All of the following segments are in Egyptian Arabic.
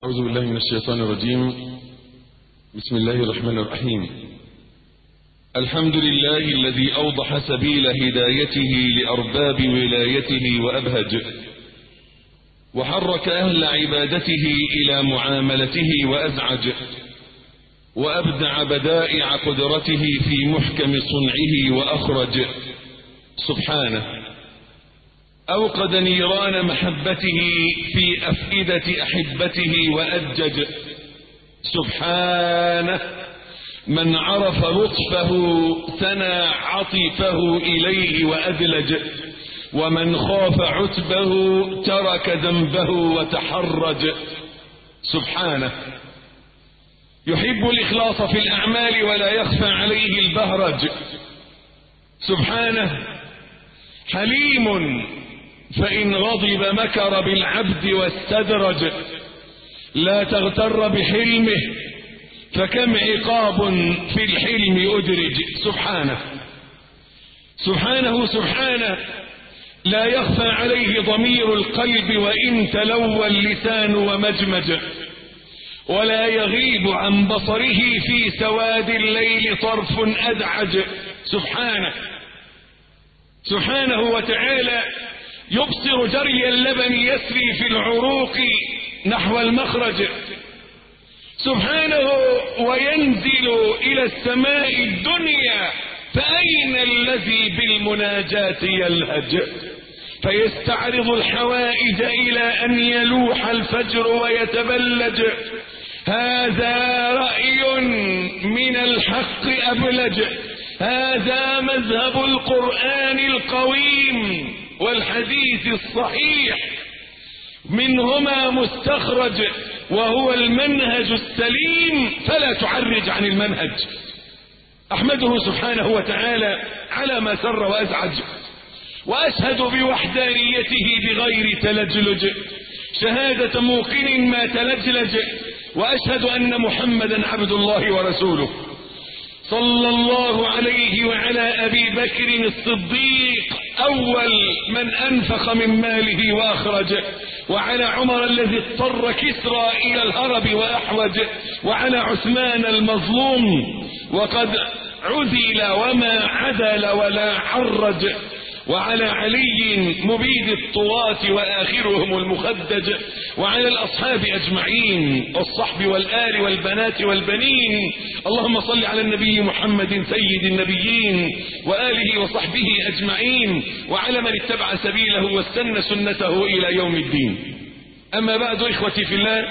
أعوذ بالله من الشيطان الرجيم بسم الله الرحمن الرحيم الحمد لله الذي أوضح سبيل هدايته لأرباب ولايته وأبهج وحرك أهل عبادته إلى معاملته وأزعج وأبدع بدائع قدرته في محكم صنعه وأخرج سبحانه أوقد نيران محبته في أفئدة أحبته وأجج سبحانه من عرف لطفه ثنى عطفه إليه وأدلج ومن خاف عتبه ترك ذنبه وتحرج سبحانه يحب الإخلاص في الأعمال ولا يخفى عليه البهرج سبحانه حليم فإن غضب مكر بالعبد واستدرج لا تغتر بحلمه فكم عقاب في الحلم أدرج سبحانه سبحانه سبحانه لا يخفى عليه ضمير القلب وإن تلوى اللسان ومجمج ولا يغيب عن بصره في سواد الليل طرف أدعج سبحانه سبحانه وتعالى يبصر جري اللبن يسري في العروق نحو المخرج سبحانه وينزل إلى السماء الدنيا فأين الذي بالمناجاة يلهج فيستعرض الحوائج إلى أن يلوح الفجر ويتبلج هذا رأي من الحق أبلج هذا مذهب القرآن القويم والحديث الصحيح منهما مستخرج وهو المنهج السليم فلا تعرج عن المنهج أحمده سبحانه وتعالى على ما سر وأزعج وأشهد بوحدانيته بغير تلجلج شهادة موقن ما تلجلج وأشهد أن محمدا عبد الله ورسوله صلى الله عليه وعلى أبي بكر الصديق أول من أنفق من ماله وأخرج وعلى عمر الذي اضطر كسرى إلى الهرب وأحوج وعلى عثمان المظلوم وقد عزل وما عدل ولا عرج وعلى علي مبيد الطواة وآخرهم المخدج وعلى الأصحاب أجمعين والصحب والآل والبنات والبنين اللهم صل على النبي محمد سيد النبيين وآله وصحبه أجمعين وعلى من اتبع سبيله واستنى سنته إلى يوم الدين أما بعد إخوتي في الله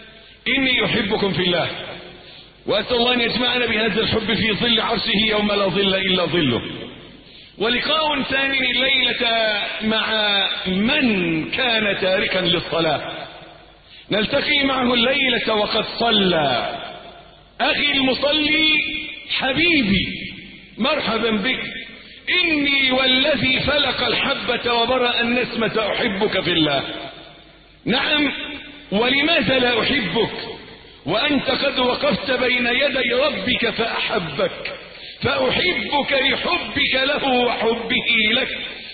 إني أحبكم في الله وأسأل الله أن يجمعنا بهذا الحب في ظل عرشه يوم لا ظل إلا ظله ولقاء ثاني الليلة مع من كان تاركا للصلاة نلتقي معه الليلة وقد صلى أخي المصلي حبيبي مرحبا بك إني والذي فلق الحبة وبرأ النسمة أحبك في الله نعم ولماذا لا أحبك وأنت قد وقفت بين يدي ربك فأحبك فأحبك لحبك له وحبه لك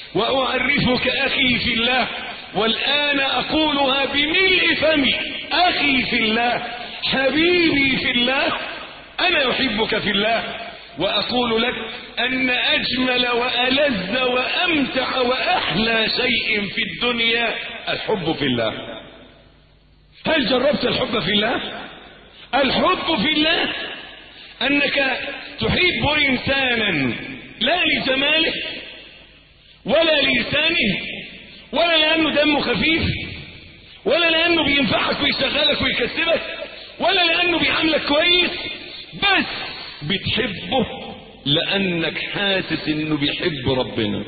وأعرفك أخي في الله والآن أقولها بملء فمي أخي في الله حبيبي في الله أنا أحبك في الله وأقول لك أن أجمل وألذ وأمتع وأحلى شيء في الدنيا الحب في الله هل جربت الحب في الله الحب في الله أنك تحب إنسانا لا لجماله ولا للسانه ولا لأنه دمه خفيف ولا لأنه بينفعك ويشغلك ويكسبك ولا لأنه بيعاملك كويس بس بتحبه لأنك حاسس إنه بيحب ربنا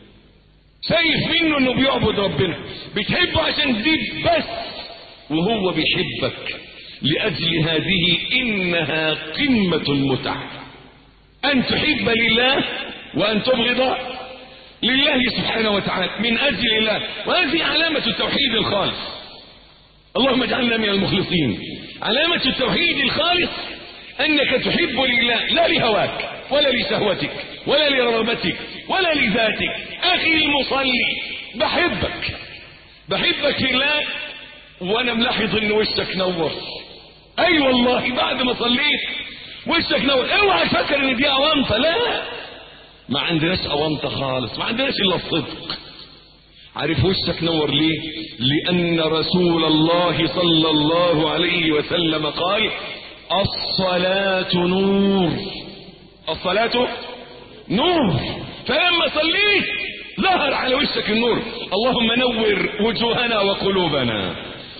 شايف منه إنه بيعبد ربنا بتحبه عشان دي بس وهو بيحبك لأجل هذه إنها قمة المتعة أن تحب لله وأن تبغض لله سبحانه وتعالى من أجل الله وهذه علامة التوحيد الخالص اللهم اجعلنا من المخلصين علامة التوحيد الخالص أنك تحب لله لا لهواك ولا لشهوتك ولا لرغبتك ولا لذاتك أخي المصلي بحبك بحبك في الله وانا ملاحظ ان وشك نور اي أيوة والله بعد ما صليت وشك نور اوعى تفكر ان دي اوانطه لا ما عندناش اوانطه خالص ما عندناش الا الصدق عارف وشك نور ليه لان رسول الله صلى الله عليه وسلم قال الصلاة نور الصلاة نور فلما صليت ظهر على وشك النور اللهم نور وجوهنا وقلوبنا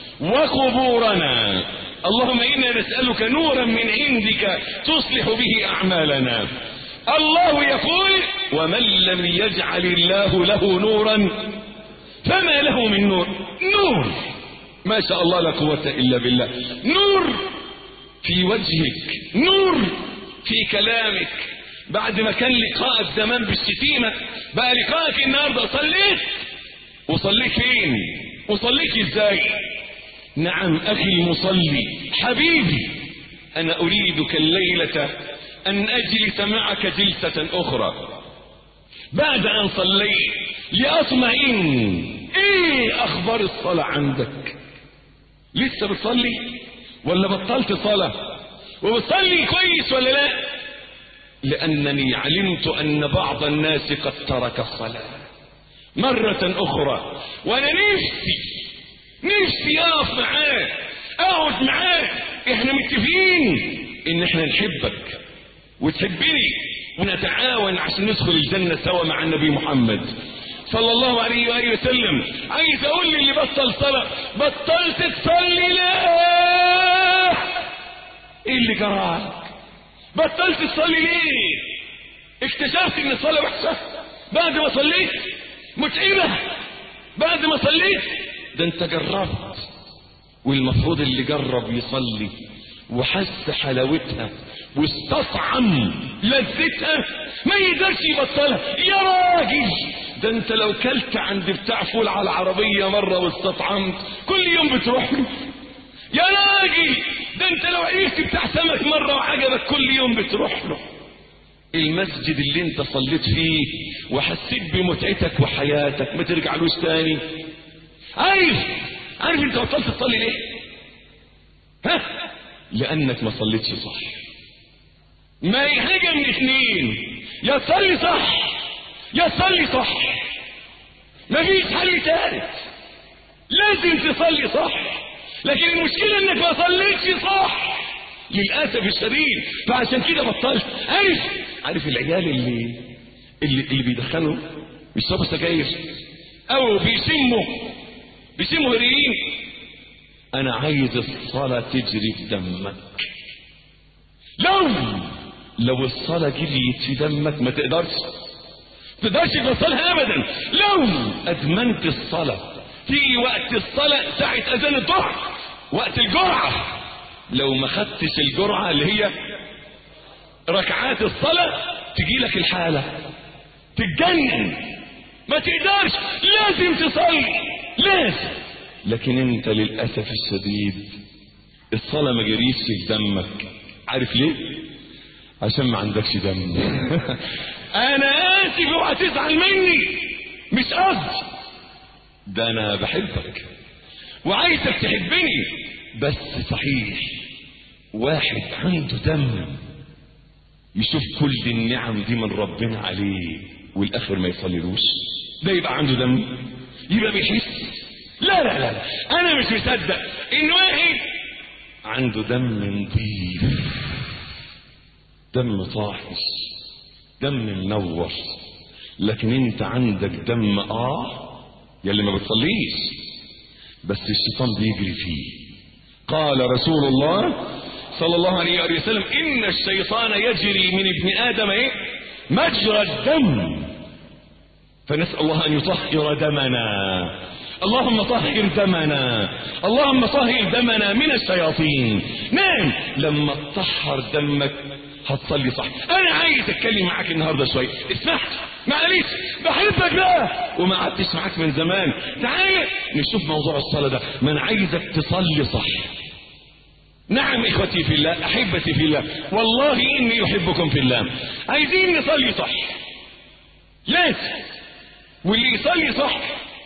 وقبورنا اللهم إنا نسألك نورا من عندك تصلح به أعمالنا الله يقول ومن لم يجعل الله له نورا فما له من نور نور ما شاء الله لا قوة إلا بالله نور في وجهك نور في كلامك بعد ما كان لقاءك زمان بالشتيمة بقى لقاءك النهاردة صليت وصليت فين وصليت ازاي نعم اخي المصلي حبيبي انا اريدك الليلة ان اجلس معك جلسة اخرى بعد ان صليت لاطمئن ايه اخبار الصلاة عندك لسه بتصلي ولا بطلت صلاة وبتصلي كويس ولا لا لانني علمت ان بعض الناس قد ترك الصلاة مرة اخرى وانا نفسي نفسي اقف معاه اقعد معاه احنا متفقين ان احنا نحبك وتحبني ونتعاون عشان ندخل الجنة سوا مع النبي محمد صلى الله عليه وآله وسلم عايز اقول للي بطل صلاة بطلت تصلي لا ايه اللي جراك بطلت تصلي ليه اكتشفت ان الصلاة وحشة بعد ما صليت متعبة بعد ما صليت ده انت جربت والمفروض اللي جرب يصلي وحس حلاوتها واستطعم لذتها ما يقدرش يبطلها يا راجل ده انت لو كلت عند بتاع فول على العربية مرة واستطعمت كل يوم بتروح له يا راجل ده انت لو عيشت بتاع سمك مرة وعجبك كل يوم بتروح له المسجد اللي انت صليت فيه وحسيت بمتعتك وحياتك ما ترجعلوش تاني عارف عارف انت بطلت تصلي ليه ها لانك ما صليتش صح ما هي حاجه من اثنين يا تصلي صح يا تصلي صح مفيش حل ثالث لازم تصلي صح لكن المشكله انك ما صليتش صح للاسف الشديد فعشان كده بطلت عارف عارف العيال اللي اللي, اللي بيدخنوا بيشربوا سجاير او بيشموا بيشموا هيروين انا عايز الصلاة تجري في دمك لو لو الصلاة جريت في دمك ما تقدرش تقدرش توصلها ابدا لو ادمنت الصلاة تيجي وقت الصلاة ساعة اذان الظهر وقت الجرعة لو ما خدتش الجرعة اللي هي ركعات الصلاة تجي لك الحالة تتجنن ما تقدرش لازم تصلي لازم لكن انت للأسف الشديد الصلاة ما جريش في دمك عارف ليه عشان ما عندكش دم انا اسف اوعى تزعل مني مش قصدي ده انا بحبك وعايزك تحبني بس صحيح واحد عنده دم يشوف كل النعم دي من ربنا عليه والاخر ما يصليلوش ده يبقى عنده دم يبقى بيحس لا لا لا انا مش مصدق ان واحد عنده دم نظيف دم طاهر دم منور لكن انت عندك دم اه يلي ما بتصليش بس الشيطان بيجري فيه قال رسول الله صلى الله عليه وآله وسلم إن الشيطان يجري من ابن آدم إيه؟ مجرى الدم فنسأل الله أن يطهر دمنا اللهم طهر دمنا اللهم طهر دمنا من الشياطين نعم لما تطهر دمك هتصلي صح انا عايز اتكلم معاك النهارده شويه اسمح معلش بحبك بقى وما قعدتش معاك من زمان تعال نشوف موضوع الصلاه ده ما انا عايزك تصلي صح نعم اخوتي في الله احبتي في الله والله اني احبكم في الله عايزين نصلي صح لازم واللي يصلي صح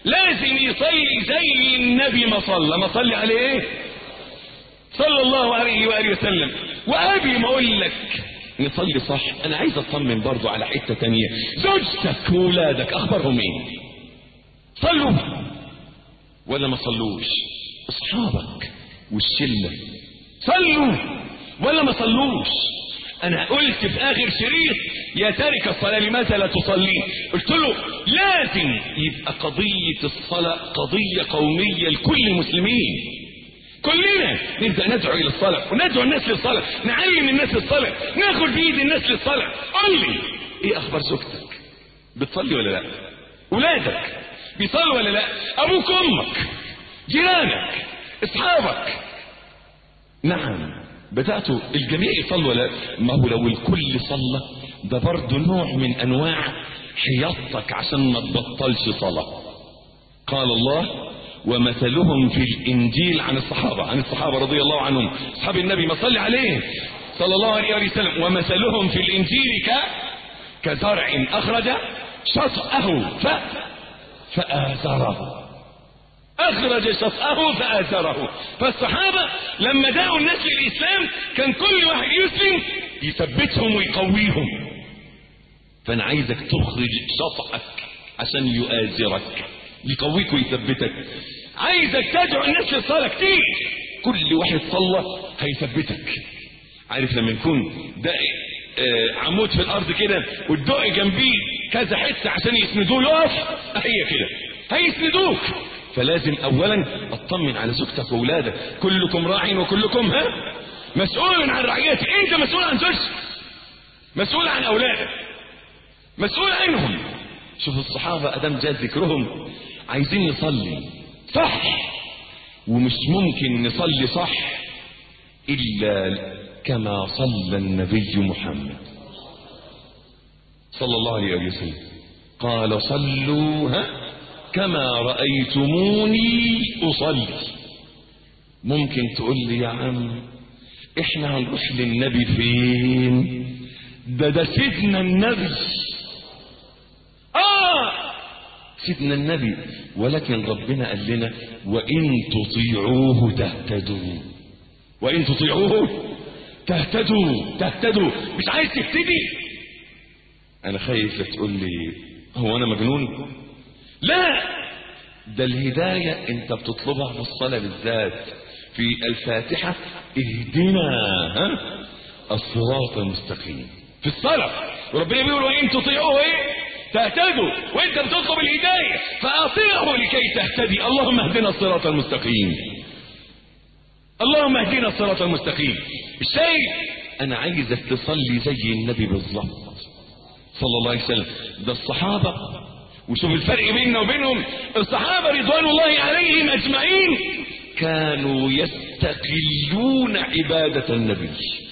لازم يصلي زي النبي ما صلى ما صلي عليه صلى الله عليه وآله وسلم وأبي ما أقول لك نصلي صح أنا عايز أطمن برضو على حتة تانية زوجتك وولادك أخبارهم إيه صلوا ولا ما صلوش أصحابك والشلة صلوا ولا ما صلوش أنا قلت في آخر شريط يا تارك الصلاة لماذا لا تصلي قلت له لازم يبقى قضية الصلاة قضية قومية لكل المسلمين كلنا نبدأ ندعو إلى الصلاة وندعو الناس للصلاة نعلم الناس الصلاة ناخد بإيد الناس للصلاة قول لي إيه أخبار زوجتك بتصلي ولا لا ولادك بيصلوا ولا لا أبوك أمك جيرانك أصحابك نعم بدأتوا الجميع يصلوا ولا ما هو لو الكل صلى ده برضه نوع من أنواع حياطتك عشان ما تبطلش صلاة قال الله ومثلهم في الإنجيل عن الصحابة عن الصحابة رضي الله عنهم أصحاب النبي ما صلي عليه صلى الله عليه وسلم ومثلهم في الإنجيل ك كزرع أخرج شطأه ف فآزره أخرج شطأه فآزره فالصحابة لما دعوا الناس للإسلام كان كل واحد يسلم يثبتهم ويقويهم فأنا عايزك تخرج شطأك عشان يؤازرك يقويك ويثبتك عايزك تدعو الناس للصلاة كتير كل واحد صلى هيثبتك عارف لما يكون دق آه عمود في الارض كده والدق جنبيه كذا حته عشان يسندوه يقف هي كده هيسندوك فلازم اولا اطمن على زوجتك واولادك كلكم راع وكلكم ها مسؤول عن رعيتك انت مسؤول عن زوجتك مسؤول عن اولادك مسؤول عنهم شوف الصحابه ادم جاء ذكرهم عايزين نصلي صح ومش ممكن نصلي صح الا كما صلى النبي محمد صلى الله عليه وسلم قال صلوا ها كما رأيتموني أصلي ممكن تقول لي يا عم احنا هنروح للنبي فين ده ده سيدنا النبي اه سيدنا النبي ولكن ربنا قال لنا وإن تطيعوه تهتدوا وإن تطيعوه تهتدوا تهتدوا مش عايز تهتدي انا خايف تقول لي هو انا مجنون لا ده الهداية انت بتطلبها في الصلاة بالذات في الفاتحة اهدنا ها الصراط المستقيم في الصلاة وربنا بيقول وان تطيعوه ايه تهتدوا وانت بتطلب الهداية فاطيعه لكي تهتدي اللهم اهدنا الصراط المستقيم اللهم اهدنا الصراط المستقيم الشيء انا عايزك تصلي زي النبي بالظبط صلى الله عليه وسلم ده الصحابة وشوف الفرق بيننا وبينهم الصحابة رضوان الله عليهم اجمعين كانوا يستقلون عبادة النبي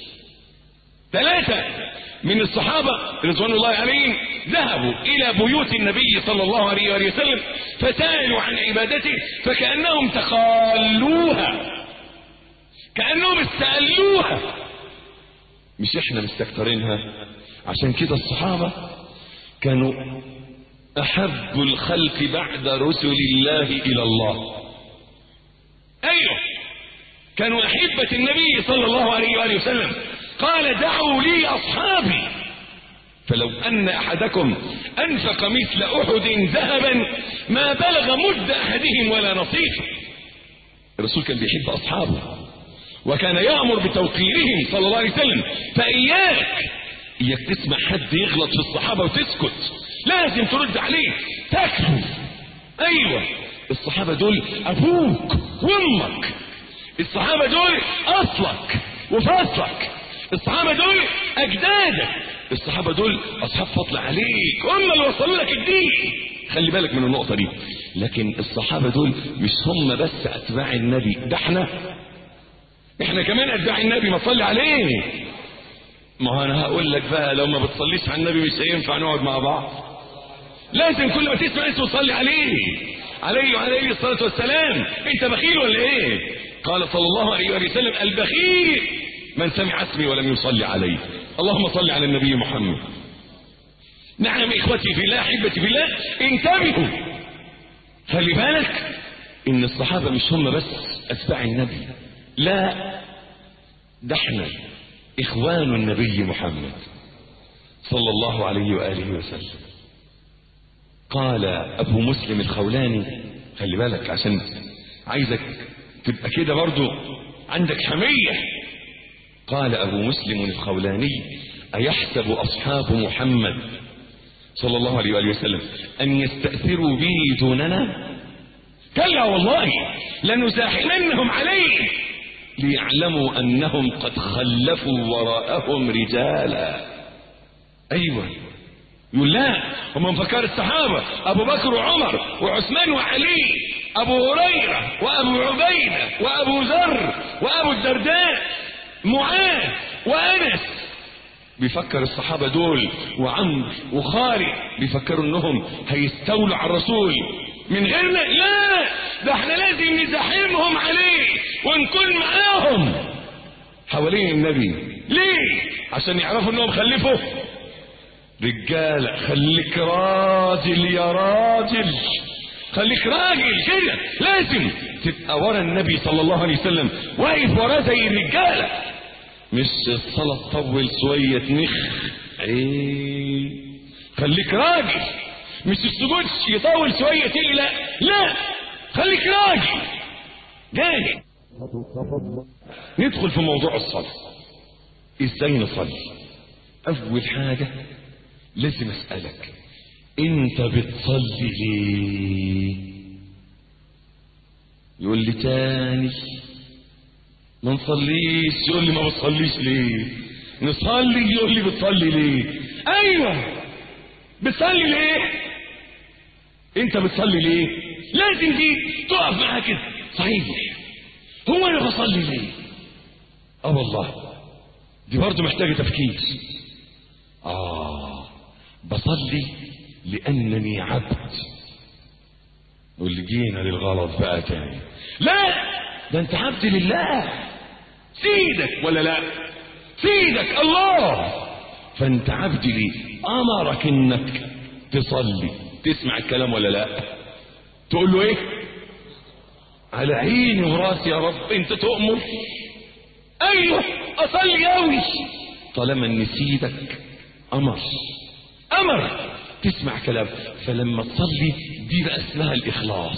ثلاثة من الصحابة رضوان الله عليهم ذهبوا إلى بيوت النبي صلى الله عليه وآله وسلم فسألوا عن عبادته فكأنهم تقالوها كأنهم استقلوها مش احنا مستكترينها عشان كده الصحابة كانوا أحب الخلق بعد رسل الله إلى الله أيوه كانوا أحبة النبي صلى الله عليه وآله وسلم قال دعوا لي أصحابي فلو أن أحدكم أنفق مثل أحد ذهبا ما بلغ مد أحدهم ولا نصيفه الرسول كان بيحب أصحابه وكان يأمر بتوقيرهم صلى الله عليه وسلم فإياك إياك تسمع حد يغلط في الصحابة وتسكت لازم ترد عليه تكفو أيوة الصحابة دول أبوك وأمك الصحابة دول أصلك وفصلك الصحابة دول أجدادك الصحابة دول أصحاب فضل عليك هم اللي وصلوا لك الدين خلي بالك من النقطة دي لكن الصحابة دول مش هم بس أتباع النبي ده احنا احنا كمان أتباع النبي ما تصلي عليه ما هو أنا هقول لك بقى لو ما بتصليش على النبي مش هينفع نقعد مع بعض لازم كل ما تسمع اسمه تصلي عليه عليه وعليه الصلاة والسلام انت بخيل ولا ايه قال صلى الله عليه وسلم البخيل من سمع اسمي ولم يصلي عليه اللهم صل على النبي محمد نعم اخوتي في الله احبتي في الله انتبهوا خلي بالك ان الصحابة مش هم بس اتباع النبي لا ده احنا اخوان النبي محمد صلى الله عليه وآله وسلم قال ابو مسلم الخولاني خلي بالك عشان عايزك تبقى كده برضو عندك حمية قال ابو مسلم الخولاني ايحسب اصحاب محمد صلى الله عليه وآله وسلم ان يستأثروا به دوننا كلا والله لنزاحمنهم عليه ليعلموا انهم قد خلفوا وراءهم رجالا ايوه يقول لا هم مفكر الصحابه ابو بكر وعمر وعثمان وعلي ابو هريره وابو عبيده وابو ذر وابو الدرداء معاذ وانس بيفكر الصحابه دول وعمرو وخالد بيفكروا انهم هيستولوا على الرسول من غيرنا لا ده احنا لازم نزاحمهم عليه ونكون معاهم حوالين النبي ليه عشان يعرفوا انهم خلفوا رجال خليك راجل يا راجل خليك راجل كده لازم تبقى ورا النبي صلى الله عليه وسلم واقف وراه زي الرجاله مش الصلاه تطول شويه نخ ايه خليك راجل مش السجود يطول شويه تقلق لا خليك راجل جاهز ندخل في موضوع الصلاه ازاي نصلي اول حاجه لازم اسالك انت بتصلي ليه يقول لي تاني ما نصليش يقول لي ما بتصليش ليه نصلي يقول لي بتصلي ليه ايوه بتصلي ليه انت بتصلي ليه لازم دي تقف معاها كده صحيح هو انا بصلي ليه اه والله دي برضه محتاجه تفكير اه بصلي لانني عبد واللي جينا للغلط بقى تاني لا ده انت عبد لله سيدك ولا لا سيدك الله فانت عبد لي امرك انك تصلي تسمع الكلام ولا لا تقول له ايه على عيني وراسي يا رب انت تؤمر ايوه اصلي قوي طالما ان سيدك امر امر تسمع كلام فلما تصلي دي بقى اسمها الاخلاص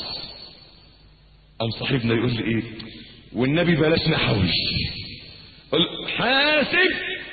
قام صاحبنا يقول لي ايه والنبي بلاش نحوي قل حاسب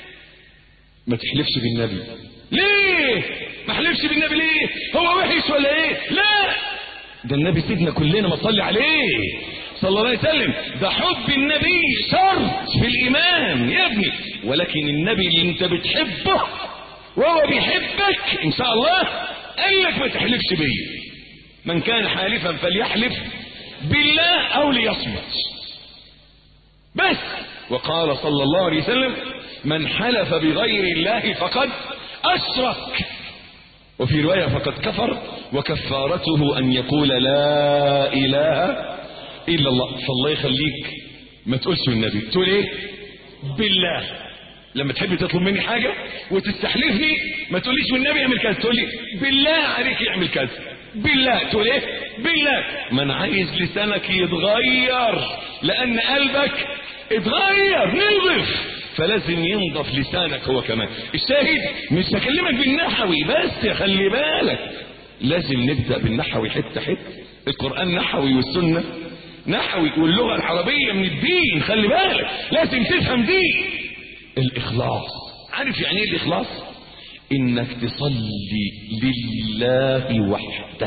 ما تحلفش بالنبي ليه ما حلفش بالنبي ليه هو وحش ولا ايه لا ده النبي سيدنا كلنا ما صلي عليه صلى الله عليه وسلم ده حب النبي شرط في الايمان يا ابني ولكن النبي اللي انت بتحبه وهو بيحبك ان شاء الله قال لك ما تحلفش بيه من كان حالفا فليحلف بالله او ليصمت بس وقال صلى الله عليه وسلم من حلف بغير الله فقد اشرك وفي روايه فقد كفر وكفارته ان يقول لا اله الا الله فالله يخليك ما تقولش النبي تقول ايه بالله لما تحب تطلب مني حاجة وتستحلفني ما تقوليش والنبي اعمل كذا تقول لي بالله عليك اعمل كذا بالله تقول ايه بالله ما انا عايز لسانك يتغير لان قلبك اتغير نضف فلازم ينضف لسانك هو كمان الشاهد مش بكلمك بالنحوي بس خلي بالك لازم نبدأ بالنحوي حتة حتة القرآن نحوي والسنة نحوي واللغة العربية من الدين خلي بالك لازم تفهم دي الإخلاص عارف يعني ايه الإخلاص إنك تصلي لله وحده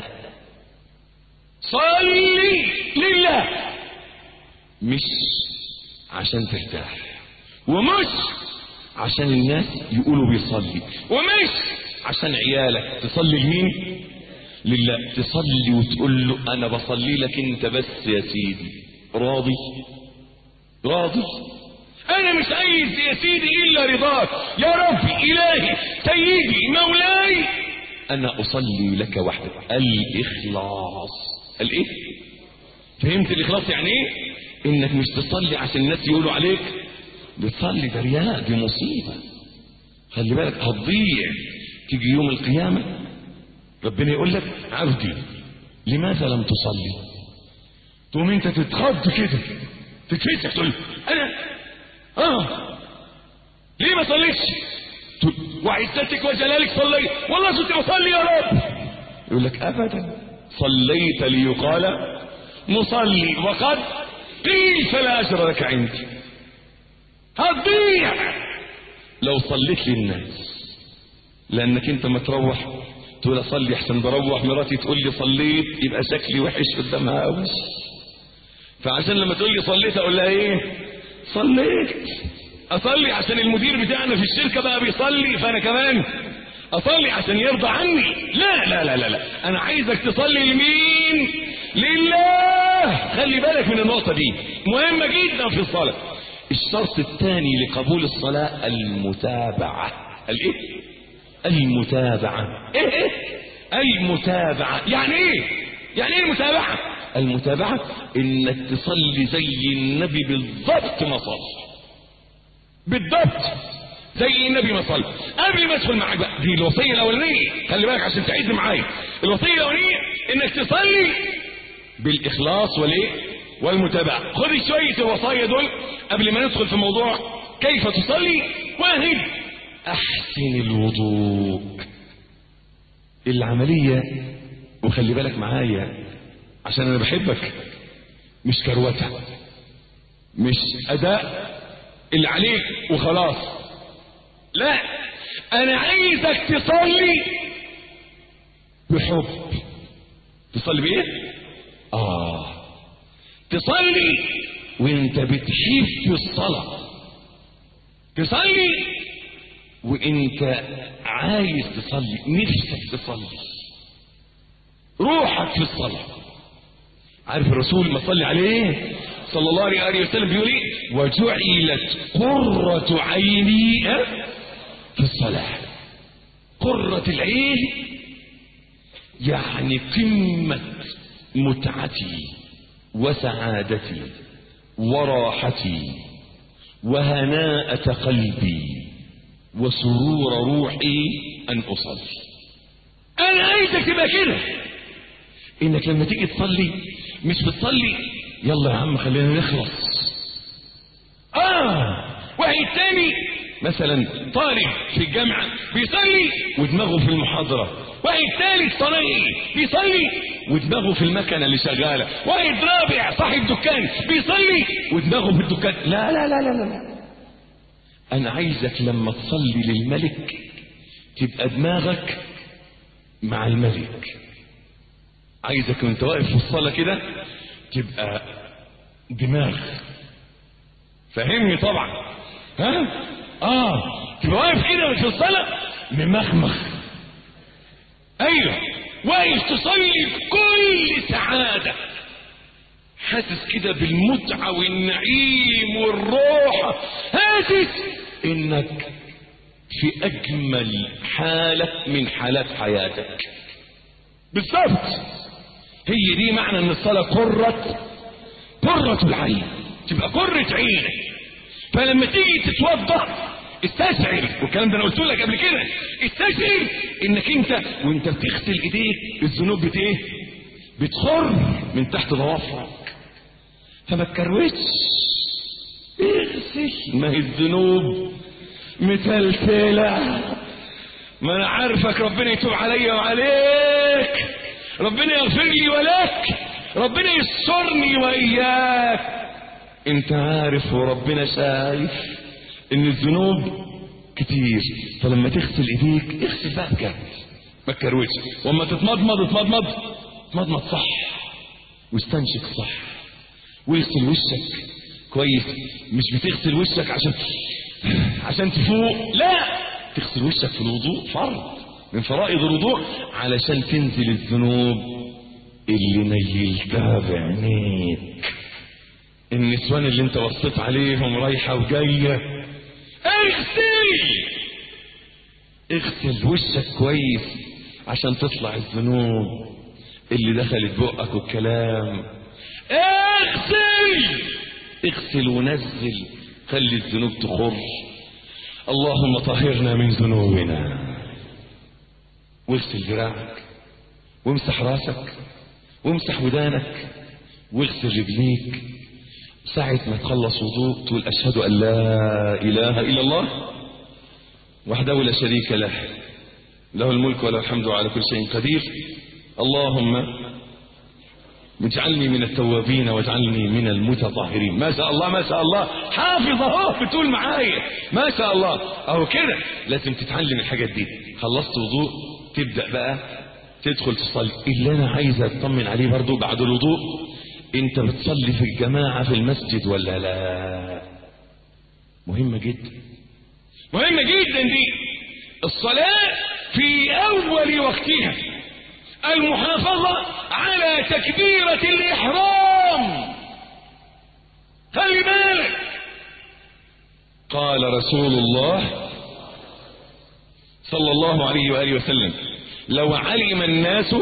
صلي لله مش عشان ترتاح ومش عشان الناس يقولوا بيصلي ومش عشان عيالك تصلي لمين لله تصلي وتقول له انا بصلي لك انت بس يا سيدي راضي راضي انا مش عايز يا سيدي الا رضاك يا ربي الهي سيدي مولاي انا اصلي لك وحدك الاخلاص الايه فهمت الاخلاص يعني ايه انك مش تصلي عشان الناس يقولوا عليك بتصلي ده رياء دي مصيبه خلي بالك هتضيع تيجي يوم القيامه ربنا يقول لك عبدي لماذا لم تصلي تقوم انت تتخض كده تتفسح تقول انا اه ليه ما صليتش تقول وعزتك وجلالك صليت والله كنت اصلي يا رب يقول لك ابدا صليت ليقال مصلي وقد قيل فلا اجر لك عندي هتضيع لو صليت للناس لانك انت ما تروح تقول اصلي احسن بروح مراتي تقول لي صليت يبقى شكلي وحش قدامها قوي فعشان لما تقول لي صليت اقول لها ايه صليت اصلي عشان المدير بتاعنا في الشركه بقى بيصلي فانا كمان اصلي عشان يرضى عني لا لا لا لا, لا. انا عايزك تصلي لمين لله خلي بالك من النقطه دي مهمه جدا في الصلاه الشرط الثاني لقبول الصلاه المتابعه الايه المتابعه ايه ايه المتابعه يعني ايه يعني ايه المتابعه المتابعه انك تصلي زي النبي بالضبط ما صلى بالضبط زي النبي ما صلى قبل ما ادخل معاك بقى دي الوصيه الاولانيه خلي بالك عشان تعيد معايا الوصيه الاولانيه انك تصلي بالاخلاص والايه والمتابعه خد شويه الوصايا دول قبل ما ندخل في موضوع كيف تصلي واحد احسن الوضوء العمليه وخلي بالك معايا عشان انا بحبك مش كروته مش اداء اللي عليك وخلاص لا انا عايزك تصلي بحب تصلي بايه اه تصلي وانت بتحب الصلاة تصلي وانت عايز تصلي نفسك تصلي روحك في الصلاة عارف الرسول ما صلي عليه صلى الله عليه وسلم بيقول ايه وجعلت قرة عيني في الصلاة قرة العين يعني قمة متعتي وسعادتي وراحتي وهناءة قلبي وسرور روحي أن أصلي أنا عايزك تبقى كده إنك لما تيجي تصلي مش بتصلي يلا يا عم خلينا نخلص آه واحد تاني مثلا طالب في الجامعة بيصلي ودماغه في المحاضرة واحد ثالث صنايعي بيصلي ودماغه في المكنة اللي شغالة واحد رابع صاحب دكان بيصلي ودماغه في الدكان لا لا لا لا لا أنا عايزك لما تصلي للملك تبقى دماغك مع الملك عايزك وانت واقف في الصلاة كده تبقى دماغ فهمني طبعا ها اه تبقى واقف كده في الصلاة ممخمخ ايوه واقف تصلي بكل سعادة حاسس كده بالمتعة والنعيم والروح حاسس انك في اجمل حالة من حالات حياتك بالظبط هي دي معنى ان الصلاة قرة قرة العين تبقى قرة عينك فلما تيجي تتوضا استشعر والكلام ده انا قلت لك قبل كده استشعر انك انت وانت بتغسل ايديك الذنوب بت ايه بتخر من تحت ضوافرك فما تكروتش اغسل ما هي الذنوب متلتلة ما انا عارفك ربنا يتوب عليا وعليك ربنا يغفر لي ولك ربنا يسترني واياك انت عارف وربنا شايف ان الذنوب كتير فلما تغسل ايديك اغسل بقى بجد ما تكروتش واما تتمضمض اتمضمض اتمضمض صح واستنشق صح واغسل وشك كويس مش بتغسل وشك عشان عشان تفوق لا تغسل وشك في الوضوء فرض من فرائض الوضوء علشان تنزل الذنوب اللي نيلتها بعينيك النسوان اللي انت وصيت عليهم رايحة وجاية اغسل اغسل وشك كويس عشان تطلع الذنوب اللي دخلت بقك والكلام اغسل اغسل ونزل خلي الذنوب تخر اللهم طهرنا من ذنوبنا واغسل ذراعك وامسح راسك وامسح ودانك واغسل رجليك ساعة ما تخلص وضوء تقول أشهد أن لا إله إلا الله وحده لا شريك له له الملك وله الحمد على كل شيء قدير اللهم اجعلني من التوابين واجعلني من المتطهرين ما شاء الله ما شاء الله حافظ اهو بتقول معايا ما شاء الله اهو كده لازم تتعلم الحاجات دي خلصت وضوء تبدا بقى تدخل تصلي اللي انا عايز اطمن عليه برضو بعد الوضوء انت بتصلي في الجماعه في المسجد ولا لا مهمه جدا مهمه جدا دي الصلاه في اول وقتها المحافظة على تكبيرة الإحرام خلي بالك قال رسول الله صلى الله عليه وآله وسلم لو علم الناس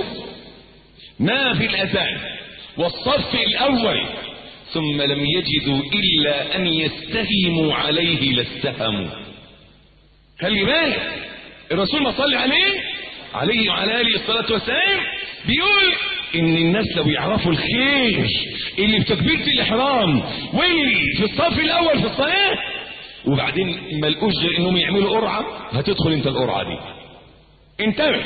ما في الأذان والصف الأول ثم لم يجدوا إلا أن يستهموا عليه لاستهموا خلي بالك الرسول ما صلي عليه عليه وعلى اله الصلاه والسلام بيقول ان الناس لو يعرفوا الخير اللي في تكبيره الاحرام واللي في الصف الاول في الصلاه وبعدين ما لقوش غير انهم يعملوا قرعه هتدخل انت القرعه دي انتبه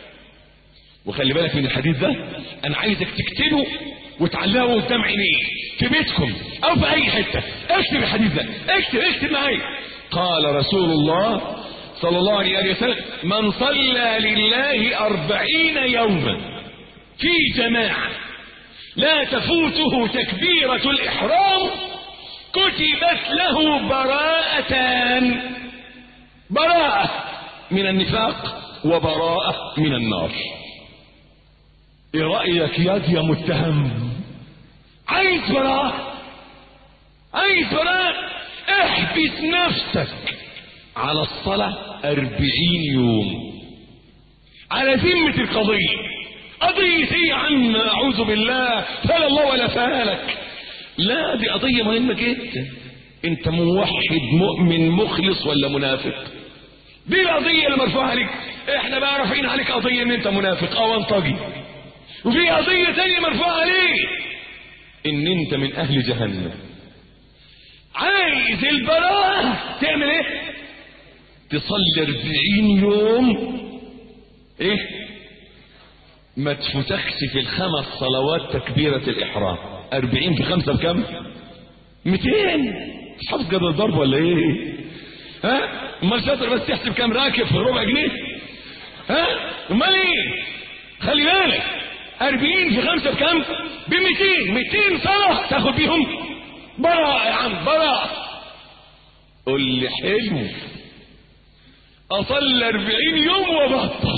وخلي بالك من الحديث ده انا عايزك تكتبه وتعلقه قدام عينيك في بيتكم او في اي حته اكتب الحديث ده اكتب اكتب معايا قال رسول الله صلى الله عليه وسلم من صلى لله أربعين يوما في جماعة لا تفوته تكبيرة الإحرام كتبت له براءتان براءة من النفاق وبراءة من النار ايه رأيك ياد يا متهم عايز براءة عايز براءة احبس نفسك على الصلاة أربعين يوم على ذمة القضية قضية ايه يا عم أعوذ بالله فلا الله ولا فالك لا دي قضية مهمة جدا انت موحد مؤمن مخلص ولا منافق دي القضية اللي مرفوعة عليك احنا بقى رافعين عليك قضية ان انت منافق او انطجي وفي قضية تانية مرفوعة عليك ان انت من اهل جهنم عايز البراءة تعمل ايه تصلي اربعين يوم ايه ما تفوتكش في الخمس صلوات تكبيرة الإحرام أربعين في خمسة بكم ميتين حافظ قدر الضرب ولا ايه ها امال شاطر بس تحسب كام راكب في ربع جنيه ها امال ايه خلي بالك أربعين في خمسة بكم بميتين ميتين صلاة تاخد بيهم براء يا عم براء قول لي حلو اصلي اربعين يوم وبطل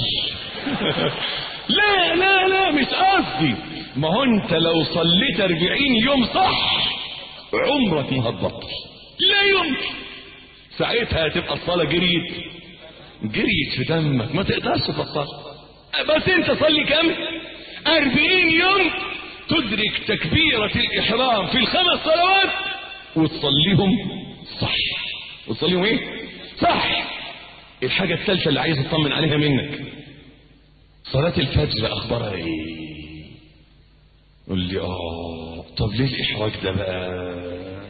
لا لا لا مش قصدي ما هو انت لو صليت اربعين يوم صح عمرك ما هتبطل لا يمكن ساعتها هتبقى الصلاة جريت جريت في دمك ما تقدرش تبطل بس انت صلي كم اربعين يوم تدرك تكبيرة الاحرام في الخمس صلوات وتصليهم صح وتصليهم ايه صح الحاجة الثالثة اللي عايز اطمن عليها منك صلاة الفجر اخبارها ايه قول لي اه طب ليه الاحراج ده بقى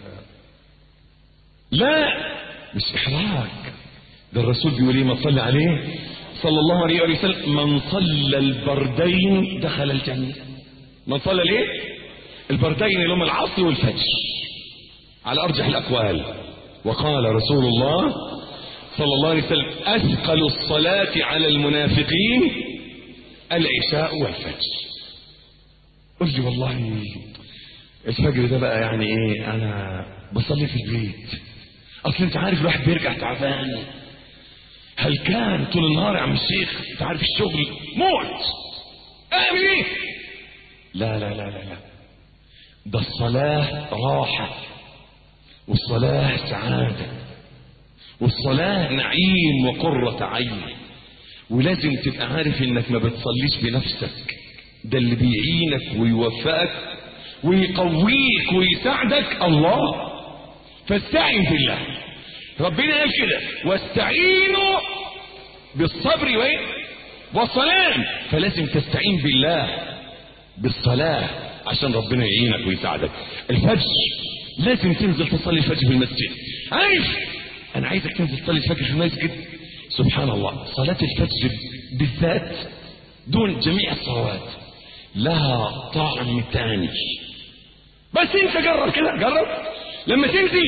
لا مش احراج ده الرسول بيقول ايه ما صلى عليه صلى الله عليه وسلم من صلى البردين دخل الجنة من صلى ليه البردين اللي هم العصر والفجر على ارجح الاقوال وقال رسول الله صلى الله عليه وسلم أثقل الصلاة على المنافقين العشاء والفجر قل لي والله الفجر ده بقى يعني ايه انا بصلي في البيت اصل انت عارف الواحد بيرجع تعبان هل كان طول النهار يا عم الشيخ انت عارف الشغل موت اعمل ايه لا لا لا لا لا ده الصلاة راحة والصلاة سعادة والصلاة نعيم وقرة عين ولازم تبقى عارف انك ما بتصليش بنفسك ده اللي بيعينك ويوفقك ويقويك ويساعدك الله فاستعن بالله ربنا قال كده واستعينوا بالصبر وايه والصلاة فلازم تستعين بالله بالصلاة عشان ربنا يعينك ويساعدك الفجر لازم تنزل تصلي الفجر في المسجد عارف انا عايزك تنزل تصلي الفجر في المسجد سبحان الله صلاة الفجر بالذات دون جميع الصلوات لها طعم تاني بس انت جرب كده جرب لما تنزل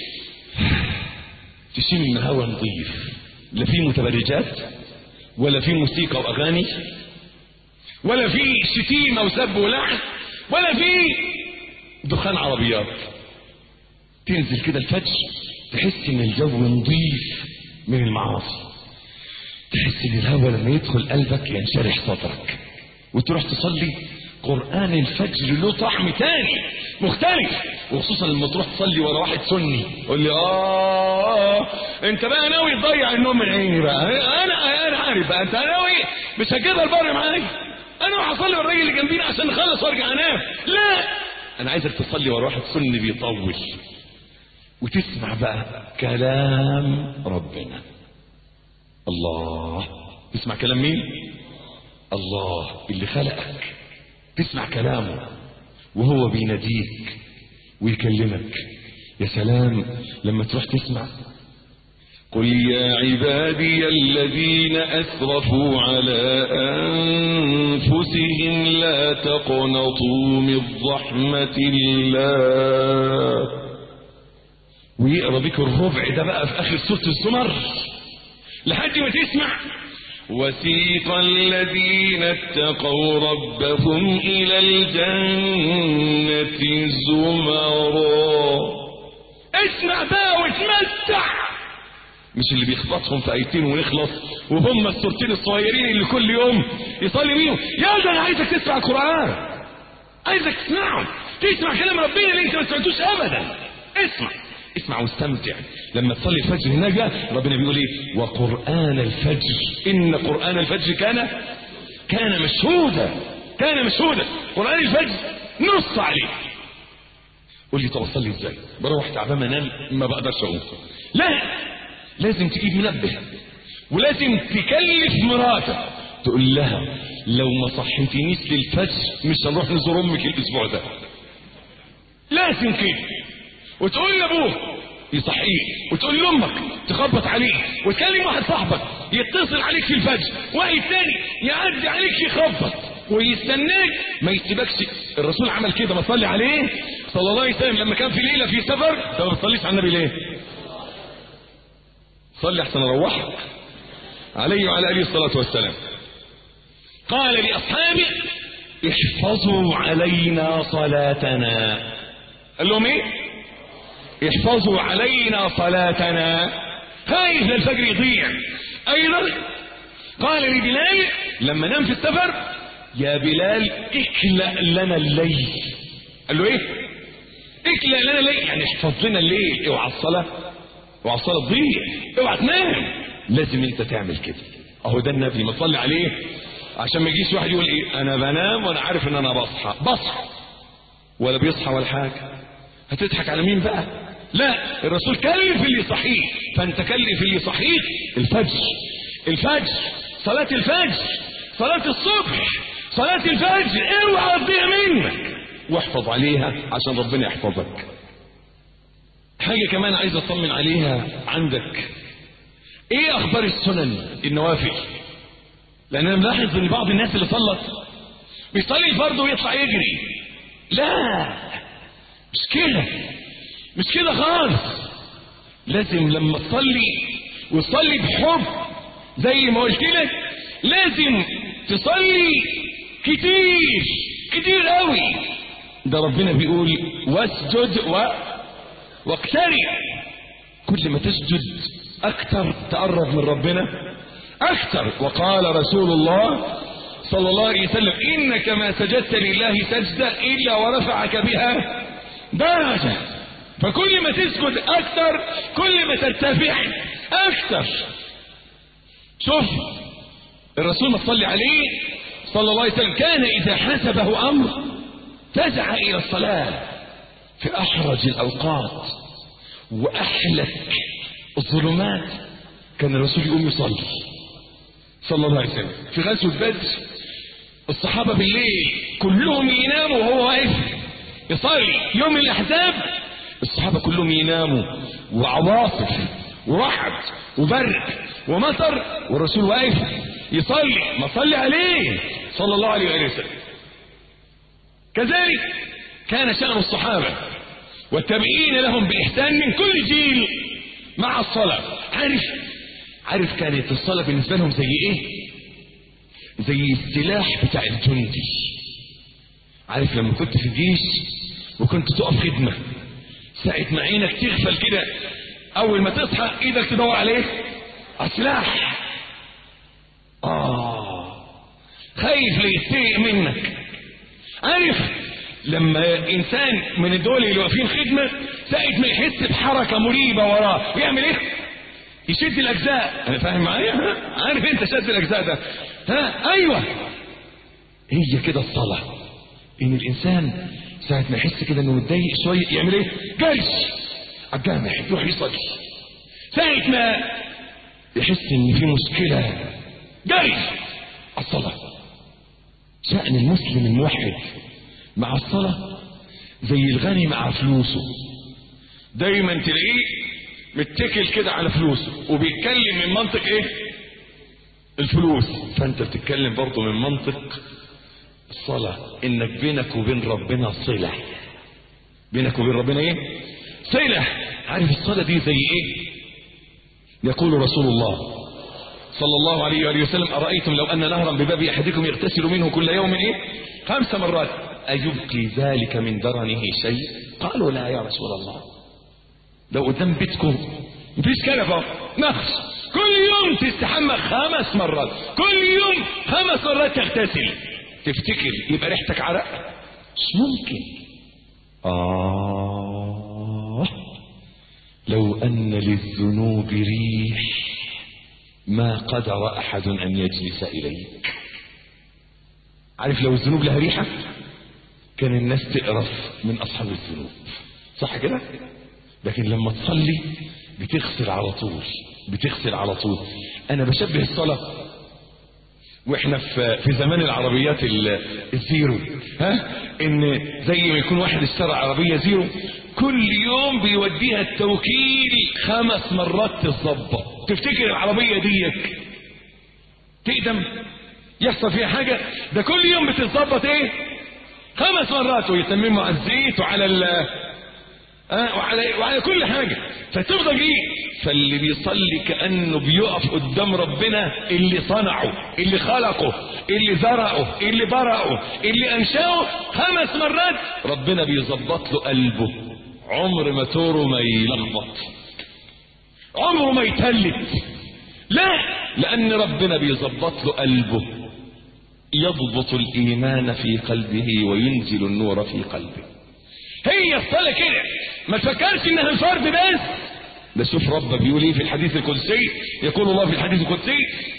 تشم هوا نظيف لا في متبرجات ولا في موسيقى واغاني ولا في شتيمه وسب ولعن ولا في دخان عربيات تنزل كده الفجر تحس ان الجو نظيف من المعاصي تحس ان الهواء لما يدخل قلبك ينشرح صدرك وتروح تصلي قرآن الفجر له طعم تاني مختلف وخصوصا لما تروح تصلي ورا واحد سني يقول لي اه انت بقى ناوي تضيع النوم من عيني بقى انا انا عارف بقى انت ناوي مش هتجيبها البر معايا انا راح اصلي والراجل اللي جنبينا عشان نخلص وارجع انام لا انا عايزك تصلي ورا واحد سني بيطول وتسمع بقى كلام ربنا الله تسمع كلام مين الله اللي خلقك تسمع كلامه وهو بيناديك ويكلمك يا سلام لما تروح تسمع قل يا عبادي الذين أسرفوا على أنفسهم لا تقنطوا من رحمة الله ويقرا بك الربع ده بقى في آخر سورة الزمر لحد ما تسمع وسيق الذين اتقوا ربهم إلى الجنة زمرا اسمع بقى وتمتع مش اللي بيخبطهم في ايتين ويخلص وهم السورتين الصغيرين اللي كل يوم يصلي بيهم يا ده انا عايزك تسمع القران عايزك تسمعه تسمع كلام ربنا اللي انت ما سمعتوش ابدا اسمع اسمع واستمتع لما تصلي الفجر هناك بقى ربنا بيقول ايه وقران الفجر ان قران الفجر كان كان مشهودا كان مشهودا قران الفجر نص عليه قول لي طب اصلي ازاي بروح تعبان انام ما بقدرش اقوم لا لازم تجيب منبه ولازم تكلف مراتك تقول لها لو ما صحيتنيش للفجر مش هنروح نزور امك الاسبوع ده لازم كده وتقول لابوه يصحيه وتقول لامك تخبط عليه وتكلم واحد صاحبك يتصل عليك في الفجر واحد تاني يعدي عليك يخبط ويستناك ما يسيبكش الرسول عمل كده ما صلي عليه صلى الله عليه وسلم لما كان في ليله في سفر انت ما بتصليش على النبي ليه صلي احسن اروحك عليه وعلى اله الصلاه والسلام قال لاصحابه احفظوا علينا صلاتنا قال لهم ايه احفظوا علينا صلاتنا خايف الفجر يضيع ايضا قال لبلال لما نام في السفر يا بلال اكلأ لنا الليل قال له ايه اكلأ لنا الليل يعني احفظ لنا الليل اوعى الصلاه اوعى الصلاه تضيع اوعى تنام لازم انت تعمل كده اهو ده النبي ما تصلي عليه عشان ما يجيش واحد يقول ايه انا بنام وانا عارف ان انا بصحى بصحى ولا بيصحى ولا حاجه هتضحك على مين بقى لا الرسول كلف اللي يصحيه فانت كلف اللي يصحيك الفجر الفجر صلاة الفجر صلاة الصبح صلاة الفجر اوعى تضيع منك واحفظ عليها عشان ربنا يحفظك حاجة كمان عايز اطمن عليها عندك ايه اخبار السنن النوافل لان انا ملاحظ ان بعض الناس اللي صلت بيصلي الفرض ويطلع يجري لا مش كده مش كده خالص لازم لما تصلي وتصلي بحب زي ما قلت لك لازم تصلي كتير كتير قوي ده ربنا بيقول واسجد و واقترب كل ما تسجد اكتر تقرب من ربنا اكتر وقال رسول الله صلى الله عليه وسلم انك ما سجدت لله سجدة الا ورفعك بها درجة فكل ما تسجد اكتر كل ما ترتفع اكتر شوف الرسول ما صلي عليه صلى الله عليه وسلم كان اذا حسبه امر فزع الى الصلاة في احرج الاوقات واحلك الظلمات كان الرسول يقوم يصلي صلى الله عليه وسلم في غزوة بدر الصحابة بالليل كلهم يناموا وهو واقف يصلي يوم الأحزاب الصحابة كلهم يناموا وعواصف ورعد وبرد ومطر والرسول واقف يصلي ما صلي عليه صلى الله عليه وآله وسلم كذلك كان شأن الصحابة والتابعين لهم بإحسان من كل جيل مع الصلاة عارف عارف كانت الصلاة بالنسبة لهم زي ايه زي السلاح بتاع الجندي عارف لما كنت في الجيش وكنت تقف خدمة ساعة ما عينك تغفل كده اول ما تصحى ايدك تدور عليه على السلاح اه خايف ليسترق منك عارف لما انسان من الدول اللي واقفين خدمه ساعه ما يحس بحركه مريبه وراه يعمل ايه؟ يشد الاجزاء انا فاهم معايا ها؟ عارف انت شد الاجزاء ده ها ايوه هي كده الصلاه ان الانسان ساعه ما يحس كده انه متضايق شويه يعمل ايه؟ جري على الجامع يروح يصلي ساعه ما يحس ان في مشكله جري على الصلاه شأن المسلم الموحد مع الصلاة زي الغني مع فلوسه دايما تلاقيه متكل كده على فلوسه وبيتكلم من منطق ايه الفلوس فانت بتتكلم برضه من منطق الصلاة انك بينك وبين ربنا صلة بينك وبين ربنا ايه صلة عارف الصلاة دي زي ايه يقول رسول الله صلى الله عليه وآله وسلم أرأيتم لو أن نهرا بباب أحدكم يغتسل منه كل يوم إيه خمس مرات أيبقي ذلك من درنه شيء قالوا لا يا رسول الله لو قدام بيتكم مفيش كنفة نخش كل يوم تستحمى خمس مرات كل يوم خمس مرات تغتسل تفتكر يبقى ريحتك عرق مش ممكن آه لو أن للذنوب ريح ما قدر أحد أن يجلس إليك عارف لو الذنوب لها ريحة كان الناس تقرف من أصحاب الذنوب صح كده لكن لما تصلي بتغسل على طول بتغسل على طول أنا بشبه الصلاة واحنا في في زمان العربيات الزيرو ها ان زي ما يكون واحد اشترى عربيه زيرو كل يوم بيوديها التوكيل خمس مرات تتظبط تفتكر العربيه ديك تقدم يحصل فيها حاجه ده كل يوم بتتظبط ايه خمس مرات ويتمموا على الزيت وعلى ال آه وعلى وعلى كل حاجه فتفضل ايه فاللي بيصلي كانه بيقف قدام ربنا اللي صنعه اللي خلقه اللي زرعه اللي برأه اللي انشاه خمس مرات ربنا بيظبط له قلبه عمر ما توره ما يلخبط عمره ما يتلت لا لان ربنا بيظبط له قلبه يضبط الايمان في قلبه وينزل النور في قلبه هي الصلاه كده ما تفكرش انها فرض بس ده شوف ربك بيقول ايه في الحديث القدسي يقول الله في الحديث القدسي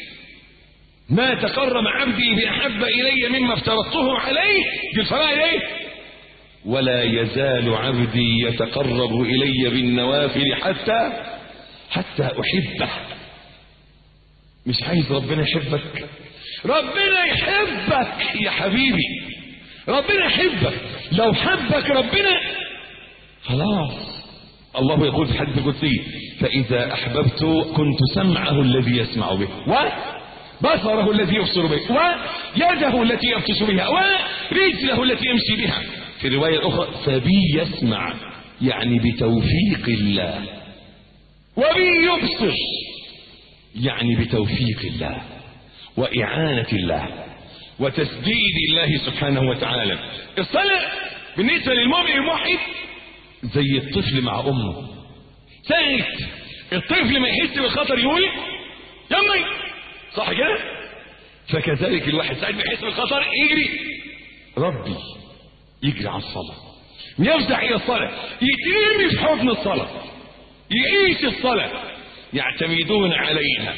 ما تقرب عبدي باحب الي مما افترضته عليه في الفرائض ايه ولا يزال عبدي يتقرب الي بالنوافل حتى حتى احبه مش عايز ربنا يحبك ربنا يحبك يا حبيبي ربنا يحبك لو حبك ربنا خلاص الله يقول في الحديث القدسي فإذا أحببت كنت سمعه الذي يسمع به وبصره الذي يبصر به ويده التي يبطش بها ورجله التي يمشي بها في الرواية الأخرى فبي يسمع يعني بتوفيق الله وبي يبصر يعني بتوفيق الله وإعانة الله وتسديد الله سبحانه وتعالى الصلاة بالنسبة للمؤمن الموحد زي الطفل مع أمه ساعة الطفل ما يحس بالخطر يقول يمي صح كده فكذلك الواحد ساعة ما يحس بالخطر يجري ربي يجري على الصلاة يفزع إلى الصلاة يترمي في حضن الصلاة يعيش الصلاة يعتمدون عليها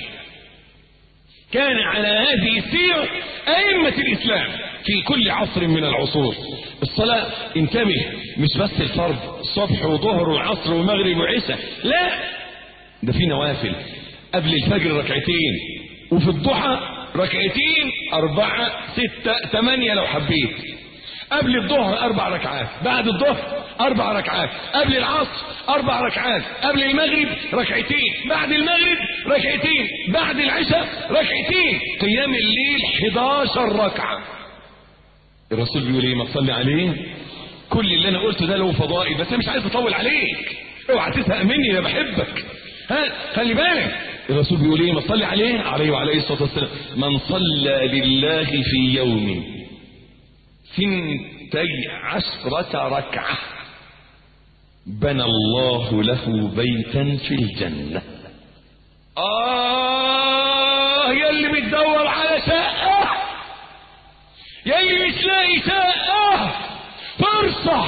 كان على هذه السيرة أئمة الإسلام في كل عصر من العصور الصلاة انتبه مش بس الفرض الصبح وظهر وعصر ومغرب وعشاء لا ده في نوافل قبل الفجر ركعتين وفي الضحى ركعتين أربعة ستة ثمانية لو حبيت قبل الظهر أربع ركعات بعد الظهر أربع ركعات قبل العصر أربع ركعات قبل المغرب ركعتين بعد المغرب ركعتين بعد العشاء ركعتين قيام الليل 11 ركعة الرسول بيقول ايه ما تصلي عليه كل اللي انا قلته ده له فضائل بس انا مش عايز اطول عليك اوعى تزهق مني انا بحبك ها خلي بالك الرسول بيقول ايه ما تصلي عليه عليه وعليه الصلاه والسلام من صلى لله في يوم ثنتي عشرة ركعة بنى الله له بيتا في الجنة آه يا اللي بتدور على شقة يا اللي مش لاقي شقة فرصة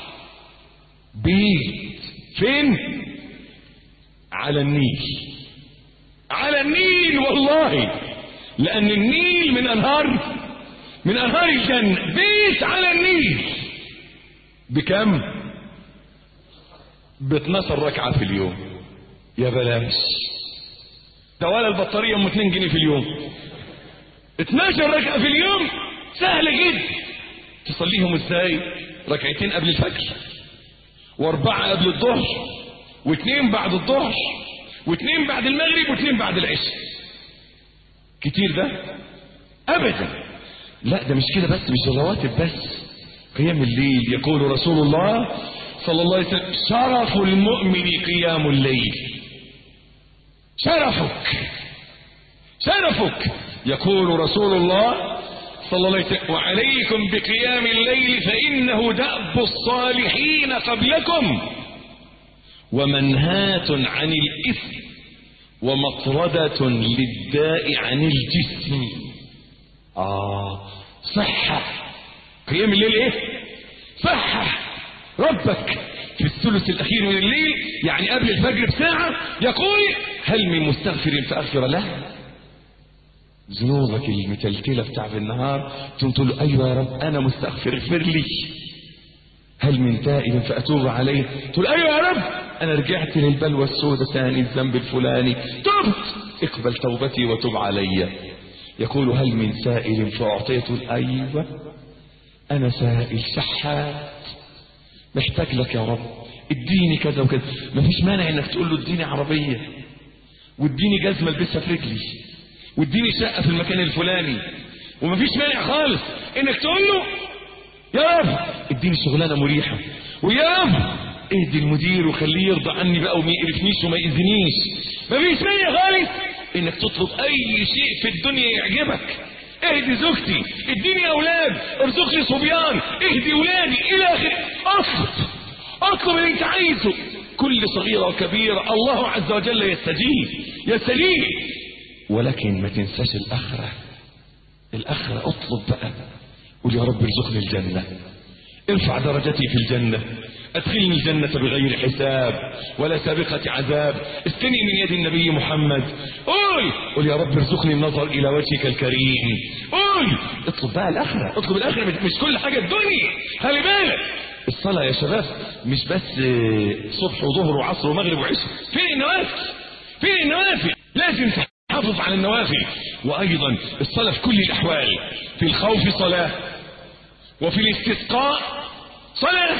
بيت فين على النيل على النيل والله لأن النيل من أنهار من أنهار الجنة بيت على النيل بكم ب 12 ركعة في اليوم يا بلاش ده ولا البطارية ام 2 جنيه في اليوم 12 ركعة في اليوم سهلة جدا تصليهم ازاي ركعتين قبل الفجر واربعة قبل الظهر واثنين بعد الظهر واثنين بعد المغرب واثنين بعد العشاء كتير ده ابدا لا ده مش كده بس مش الرواتب بس قيام الليل يقول رسول الله صلى الله عليه وسلم شرف المؤمن قيام الليل شرفك شرفك يقول رسول الله صلى الله عليه وسلم وعليكم بقيام الليل فإنه دأب الصالحين قبلكم ومنهاة عن الإثم ومطردة للداء عن الجسم آه صحة قيام الليل إيه صحة ربك في الثلث الأخير من الليل يعني قبل الفجر بساعة يقول هل من مستغفر فأغفر له ذنوبك المتلتلة بتاع النهار تقوم تقول له أيوة يا رب أنا مستغفر اغفر لي هل من تائب فأتوب عليه تقول أيوة يا رب أنا رجعت للبلوى السوداء ثاني الذنب الفلاني تبت اقبل توبتي وتب علي يقول هل من سائل فأعطيت أيوة أنا سائل شحات محتاج لك يا رب اديني كذا وكذا مفيش مانع انك تقول له اديني عربية واديني جزمة البسها في رجلي واديني شقة في المكان الفلاني ومفيش مانع خالص انك تقول له يا رب اديني شغلانة مريحة ويا رب اهدي المدير وخليه يرضى عني بقى وما يقرفنيش وما يأذنيش مفيش مانع خالص انك تطلب اي شيء في الدنيا يعجبك اهدي زوجتي اديني اولاد ارزقني صبيان اهدي ولادي الى اخره اطلب اطلب اللي انت عايزه كل صغيرة وكبيرة الله عز وجل يستجيب يستجيب ولكن ما تنساش الاخرة الاخرة اطلب بقى قول يا رب ارزقني الجنة ارفع درجتي في الجنة ادخلني الجنة بغير حساب ولا سابقة عذاب اسقني من يد النبي محمد قول قول يا رب ارزقني النظر الى وجهك الكريم قول اطلب بقى الاخرة اطلب الاخرة مش كل حاجة الدنيا خلي بالك الصلاة يا شباب مش بس صبح وظهر وعصر ومغرب وعشاء فين النوافل فين النوافل لازم تحافظ على النوافل وايضا الصلاة في كل الاحوال في الخوف صلاة وفي الاستسقاء صلاة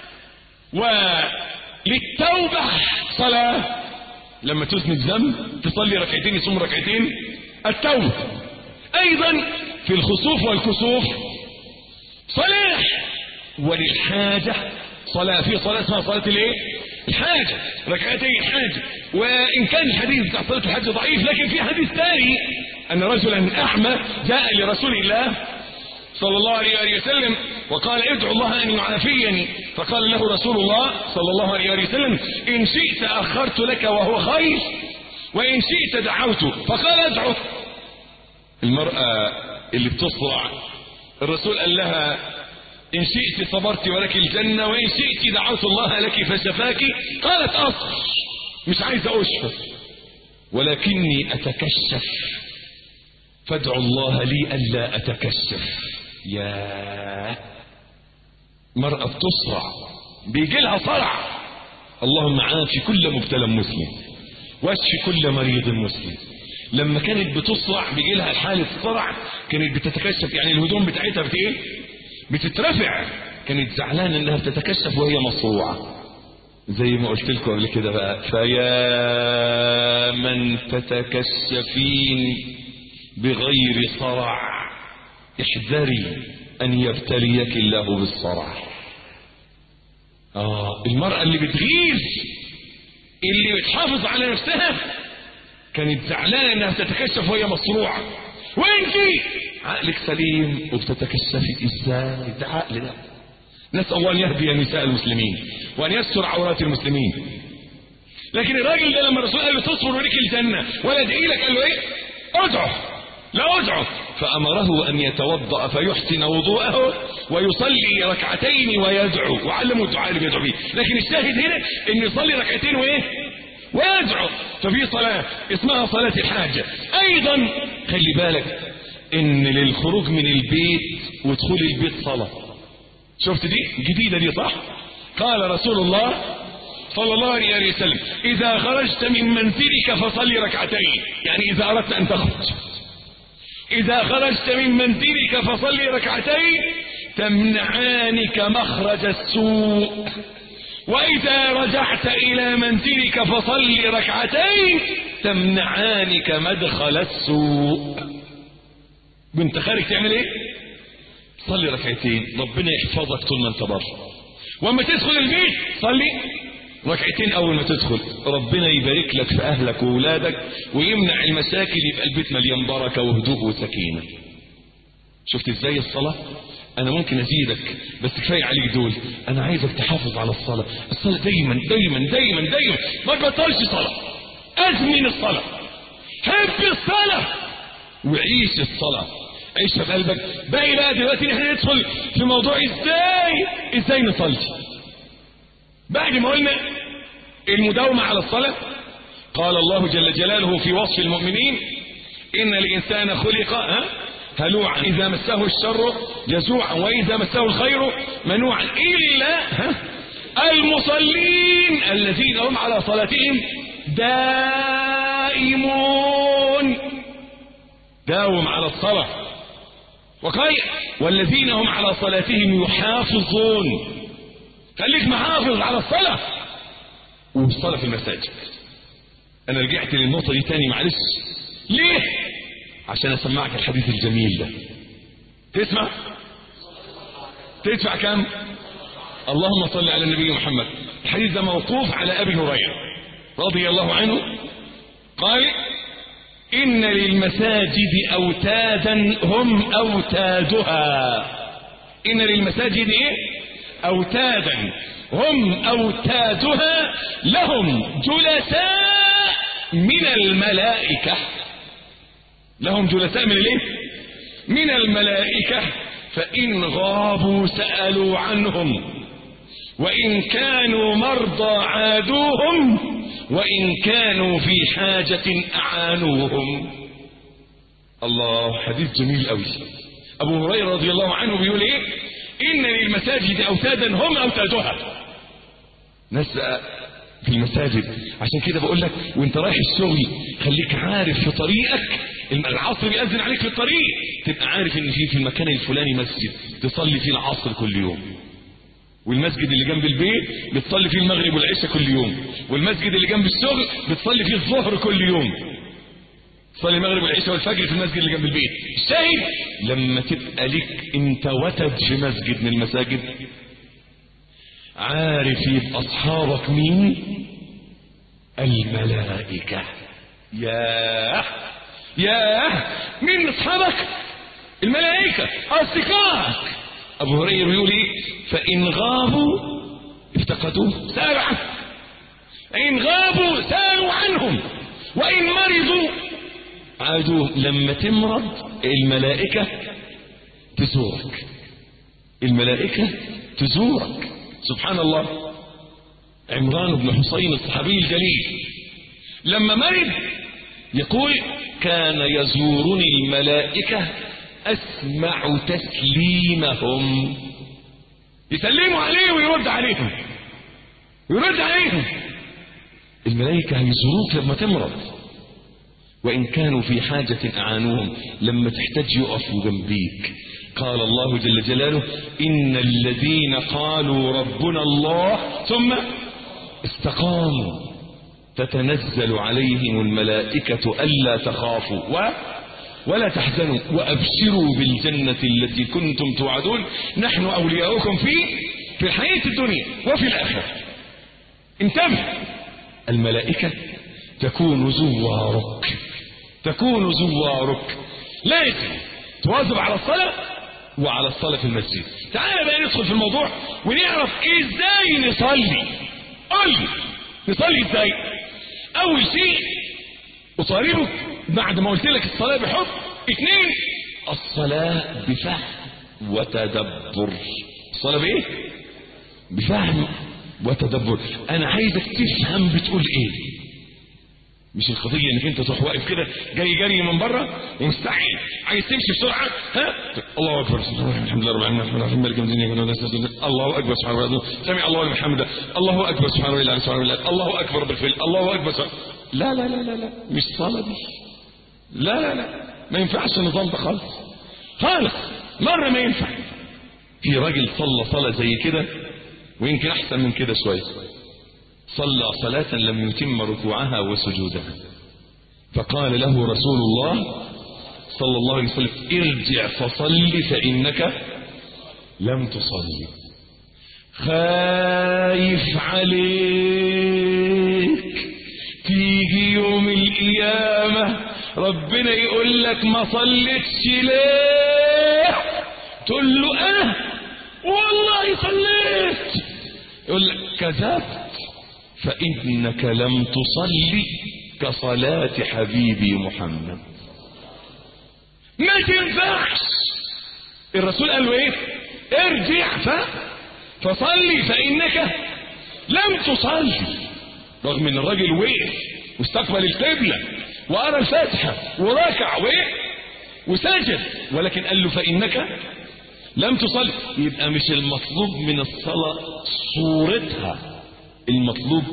وللتوبة صلاة لما تذنب ذنب تصلي ركعتين يصوم ركعتين التوبة ايضا في الخسوف والكسوف صلاة وللحاجة صلاة في صلاة اسمها صلاة الايه الحاجة ركعتي الحاجة وان كان الحديث بتاع صلاة الحاجة ضعيف لكن في حديث ثاني ان رجلا اعمى جاء لرسول الله صلى الله عليه وسلم وقال ادعو الله أن يعافيني فقال له رسول الله صلى الله عليه وسلم إن شئت أخرت لك وهو خير وإن شئت دعوت فقال ادعو المرأة اللي بتصرع الرسول قال لها إن شئت صبرت ولك الجنة وإن شئت دعوت الله لك فشفاك قالت أصبر مش عايز أشفى ولكني أتكشف فادعوا الله لي ألا أتكشف يا مرأة بتصرع بيجي لها صرع اللهم عافي كل مبتلى مسلم واشفي كل مريض مسلم لما كانت بتصرع بيجي لها حالة صرع كانت بتتكشف يعني الهدوم بتاعتها بت ايه بتترفع كانت زعلانة انها بتتكشف وهي مصروعة زي ما قلت لكم قبل كده بقى فيا من تتكشفين بغير صرع احذري ان يبتليك الله بالصرع اه المرأة اللي بتغيظ اللي بتحافظ على نفسها كانت زعلانة انها تتكشف وهي مصروعة وانتي عقلك سليم وبتتكشفي ازاي ده عقل ده نسأل الله ان يهدي نساء المسلمين وان يستر عورات المسلمين لكن الراجل ده لما الرسول قال له تصبر وليك الجنة ولا ادعي لك قال له ايه ادعو لا ادعو فامره ان يتوضا فيحسن وضوءه ويصلي ركعتين ويدعو وعلمه الدعاء اللي بيدعو بيه لكن الشاهد هنا ان يصلي ركعتين وايه ويدعو ففي صلاة اسمها صلاة الحاجة ايضا خلي بالك ان للخروج من البيت ودخول البيت صلاة شفت دي جديدة دي صح قال رسول الله صلى الله عليه وسلم اذا خرجت من منزلك فصلي ركعتين يعني اذا اردت ان تخرج اذا خرجت من منزلك فصلي ركعتين تمنعانك مخرج السوء واذا رجعت الى منزلك فصلي ركعتين تمنعانك مدخل السوء وانت خارج تعمل ايه صلي ركعتين ربنا يحفظك طول ما انت بره واما تدخل البيت صلي ركعتين اول ما تدخل ربنا يبارك لك في اهلك واولادك ويمنع المشاكل يبقى البيت مليان بركه وهدوء وسكينه شفت ازاي الصلاه انا ممكن ازيدك بس كفايه عليك دول انا عايزك تحافظ على الصلاه الصلاه دايما دايما دايما دايما ما تبطلش صلاه ازمن الصلاه حب الصلاه وعيش الصلاه عيشها بقلبك باقي بقى دلوقتي احنا ندخل في موضوع ازاي ازاي نصلي بعد ما قلنا المداومة على الصلاة قال الله جل جلاله في وصف المؤمنين إن الإنسان خلق ها هلوعا إذا مسه الشر جزوعا وإذا مسه الخير منوعا إلا ها المصلين الذين هم على صلاتهم دائمون داوم على الصلاة وقال والذين هم على صلاتهم يحافظون خليك محافظ على الصلاة والصلاة في المساجد انا رجعت للنقطة دي تاني معلش ليه عشان اسمعك الحديث الجميل ده تسمع تدفع كم اللهم صل على النبي محمد الحديث ده موقوف على ابي هريره رضي الله عنه قال ان للمساجد اوتادا هم اوتادها ان للمساجد ايه اوتادا هم اوتادها لهم جلساء من الملائكة لهم جلساء من الايه من الملائكة فإن غابوا سألوا عنهم وإن كانوا مرضى عادوهم وإن كانوا في حاجة أعانوهم الله حديث جميل قوي أبو هريرة رضي الله عنه بيقول إيه إن للمساجد أوتادا هم أوتادها ناس في المساجد عشان كده بقول لك وانت رايح الشغل خليك عارف في طريقك العصر بيأذن عليك في الطريق تبقى عارف ان في في المكان الفلاني مسجد تصلي فيه العصر كل يوم والمسجد اللي جنب البيت بتصلي فيه المغرب والعشاء كل يوم والمسجد اللي جنب الشغل بتصلي فيه الظهر كل يوم تصلي المغرب والعشاء والفجر في المسجد اللي جنب البيت الشاهد لما تبقى لك انت وتد في مسجد من المساجد عارف يبقى اصحابك مين الملائكة ياه ياه مين اصحابك الملائكة اصدقائك ابو هريره بيقول ايه فان غابوا افتقدوه سالوا عنه ان غابوا سالوا عنهم وان مرضوا عادوا لما تمرض الملائكة تزورك الملائكة تزورك سبحان الله عمران بن حسين الصحابي الجليل لما مرض يقول كان يزورني الملائكة أسمع تسليمهم يسلموا عليه ويرد عليهم يرد عليهم الملائكة هيزوروك لما تمرض وإن كانوا في حاجة أعانوهم لما تحتاج يقفوا جنبيك قال الله جل جلاله إن الذين قالوا ربنا الله ثم استقاموا تتنزل عليهم الملائكة ألا تخافوا و ولا تحزنوا وأبشروا بالجنة التي كنتم توعدون نحن أولياؤكم في في الحياة الدنيا وفي الآخرة انتبه الملائكة تكون زوارك تكون زوارك لازم تواظب على الصلاة وعلى الصلاة في المسجد تعال بقى ندخل في الموضوع ونعرف ازاي نصلي قل لي نصلي ازاي اول شيء اطالبك بعد ما قلت لك الصلاة بحب اثنين الصلاة بفهم وتدبر الصلاة بايه بفهم وتدبر انا عايزك تفهم بتقول ايه مش القضية انك انت تروح واقف كده جاي جري من بره ومستعجل عايز تمشي بسرعة ها الله اكبر الحمد لله رب العالمين الرحمن الرحيم مالك يوم الدين الله اكبر سبحان الله سمع الله لمن حمده الله اكبر سبحان الله سبحان الله الله اكبر بالفعل الله اكبر سبحان لا لا لا لا لا مش صلاة دي لا لا لا ما ينفعش النظام ده خالص خالص مرة ما ينفع في راجل صلى صلاة زي كده ويمكن احسن من كده شوية صلى صلاة لم يتم ركوعها وسجودها فقال له رسول الله صلى الله عليه وسلم ارجع فصل فإنك لم تصلي خايف عليك تيجي يوم القيامة ربنا يقول لك ما صليتش ليه تقول له اه والله صليت يقول لك كذبت فإنك لم تصلي كصلاة حبيبي محمد ما تنفعش الرسول قال له ايه ارجع ف فصلي فإنك لم تصلي رغم ان الراجل وقف واستقبل القبلة وقرا الفاتحة وركع وايه وسجد ولكن قال له فإنك لم تصلي يبقى مش المطلوب من الصلاة صورتها المطلوب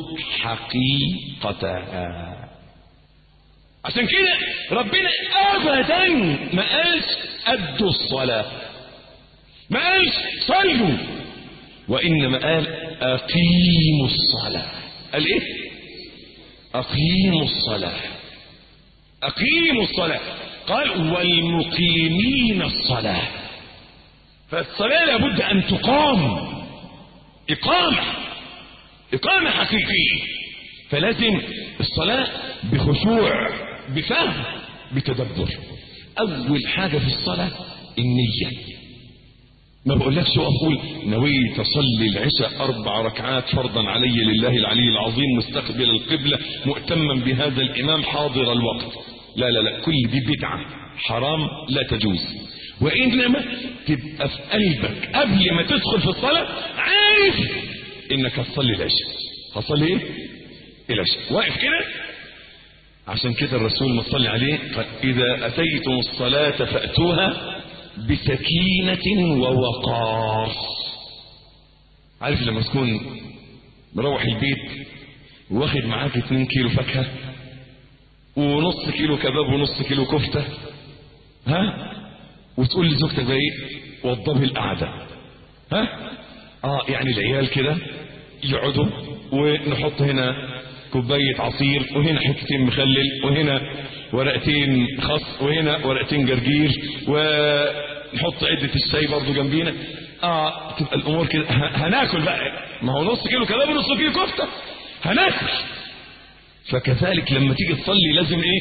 حقيقتها عشان كده ربنا ابدا ما قالش ادوا الصلاة ما قالش صلوا وانما قال اقيموا الصلاة قال ايه اقيموا الصلاة اقيموا الصلاة قال والمقيمين الصلاة فالصلاة لابد ان تقام اقامة إقامة حقيقية فلازم الصلاة بخشوع بفهم بتدبر أول حاجة في الصلاة النية ما بقولكش أقول نويت أصلي العشاء أربع ركعات فرضا علي لله العلي العظيم مستقبل القبلة مؤتما بهذا الإمام حاضر الوقت لا لا لا كل دي بدعة حرام لا تجوز وإنما تبقى في قلبك قبل ما تدخل في الصلاة عارف انك هتصلي العشاء هتصلي ايه العشاء واقف كده عشان كده الرسول ما صلي عليه قال اذا اتيتم الصلاة فاتوها بسكينة ووقار عارف لما تكون مروح البيت واخد معاك 2 كيلو فاكهة ونص كيلو كباب ونص كيلو كفتة ها وتقول لزوجتك بقى ايه وضبي القعدة ها اه يعني العيال كده يقعدوا ونحط هنا كوباية عصير وهنا حتتين مخلل وهنا ورقتين خص وهنا ورقتين جرجير ونحط عدة الشاي برضو جنبينا اه تبقى الامور كده هناكل بقى ما هو نص كيلو كباب ونص كيلو كفتة هناكل فكذلك لما تيجي تصلي لازم ايه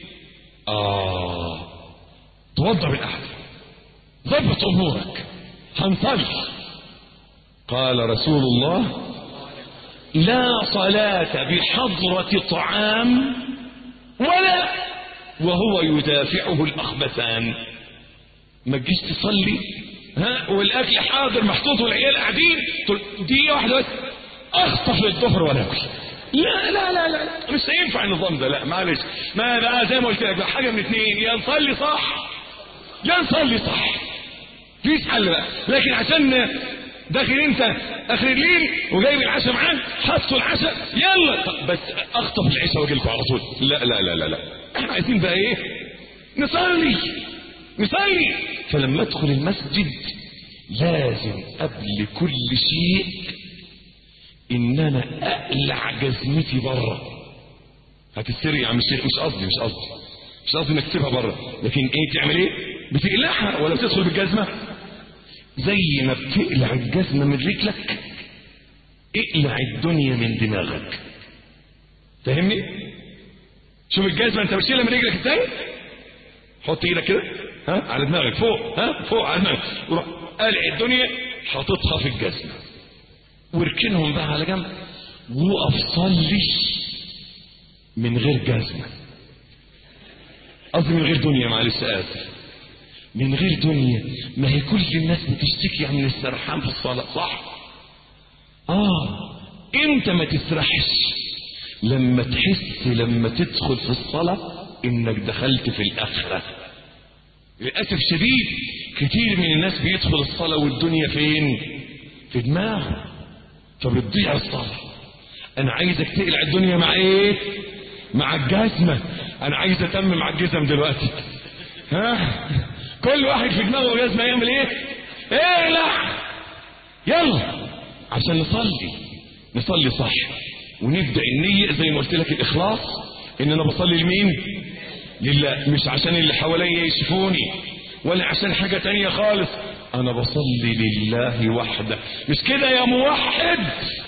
اه توضب القعده ضبط امورك هنصلي قال رسول الله لا صلاة بحضرة طعام ولا وهو يدافعه الأخبثان ما تجيش تصلي ها والاكل حاضر محطوط والعيال قاعدين تقول دقيقه واحده بس اخطف للظهر ولا اكل لا لا لا لا مش هينفع النظام ده لا معلش ما بقى زي ما قلت لك بقى حاجه من اثنين يا نصلي صح يا نصلي صح مفيش حل بقى لكن عشان داخل انت اخر الليل وجايب العشاء معاك حطوا العشاء يلا طب بس اخطف العشاء واجي لكم على طول لا لا لا لا لا احنا عايزين بقى ايه نصلي نصلي فلما ادخل المسجد لازم قبل كل شيء ان انا اقلع جزمتي بره هتسرق يا عم الشيخ مش قصدي مش قصدي مش قصدي انك تسيبها بره لكن ايه تعمل ايه بتقلعها ولا بتدخل بالجزمه زي ما بتقلع الجزمه من رجلك اقلع الدنيا من دماغك فاهمني شوف الجزمه انت بتشيلها من رجلك ازاي حط ايدك كده ها على دماغك فوق ها فوق على دماغك وروح قلع الدنيا حاططها في الجزمه واركنهم بقى على جنب وقف صلي من غير جزمه قصدي من غير دنيا معلش اسف من غير دنيا ما هي كل الناس بتشتكي من السرحان في الصلاه صح اه انت ما تسرحش لما تحس لما تدخل في الصلاه انك دخلت في الاخره للاسف شديد كتير من الناس بيدخل الصلاه والدنيا فين في دماغه فبتضيع الصلاه انا عايزك تقلع الدنيا مع ايه مع الجزمه انا عايز اتمم مع الجزم دلوقتي ها كل واحد في دماغه جزمه يعمل ايه اقلع يلا عشان نصلي نصلي صح ونبدا النيه زي ما قلت لك الاخلاص ان انا بصلي لمين لله مش عشان اللي حواليا يشوفوني ولا عشان حاجه تانية خالص انا بصلي لله وحده مش كده يا موحد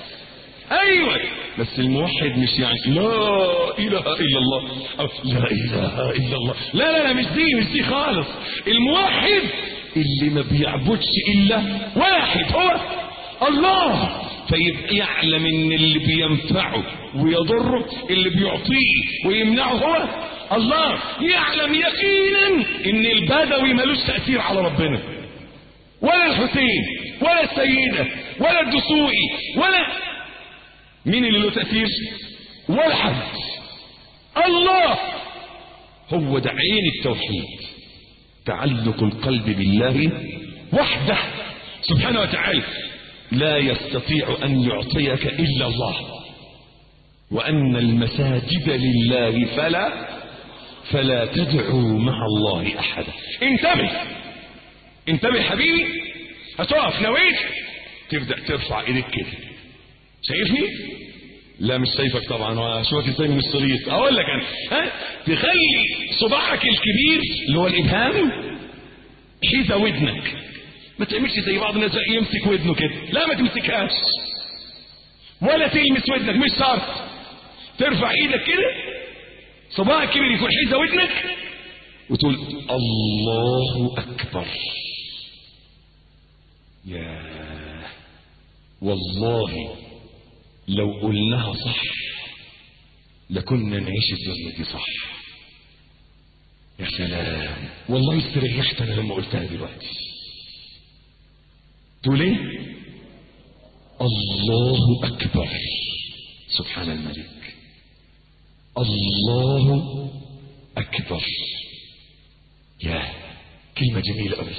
ايوه بس الموحد مش يعني لا اله الا الله أو لا اله الا الله لا لا لا مش دي مش دي خالص الموحد اللي ما بيعبدش الا واحد هو الله فيبقى يعلم ان اللي بينفعه ويضره اللي بيعطيه ويمنعه هو الله يعلم يقينا ان البدوي ملوش تأثير على ربنا ولا الحسين ولا السيدة ولا الدسوقي ولا مين اللي له تأثير ولا حد الله هو ده عين التوحيد تعلق القلب بالله وحده سبحانه وتعالى لا يستطيع أن يعطيك إلا الله وأن المساجد لله فلا فلا تدعوا مع الله أحدا انتبه انتبه حبيبي هتقف نويت تبدأ ترفع ايديك كده شايفني لا مش شايفك طبعا واشوفك ازاي من الصليط اقول لك انا ها تخلي صباعك الكبير اللي هو الابهام حيث ودنك ما تعملش زي بعض الناس يمسك ودنه كده لا ما تمسكهاش ولا تلمس ودنك مش شرط ترفع ايدك كده صباعك كبير يكون حيث ودنك وتقول الله اكبر يا والله لو قلناها صح لكنا نعيش الدنيا دي صح يا سلام والله استريحت انا لما قلتها دلوقتي تقول ايه الله اكبر سبحان الملك الله اكبر يا كلمة جميلة قوي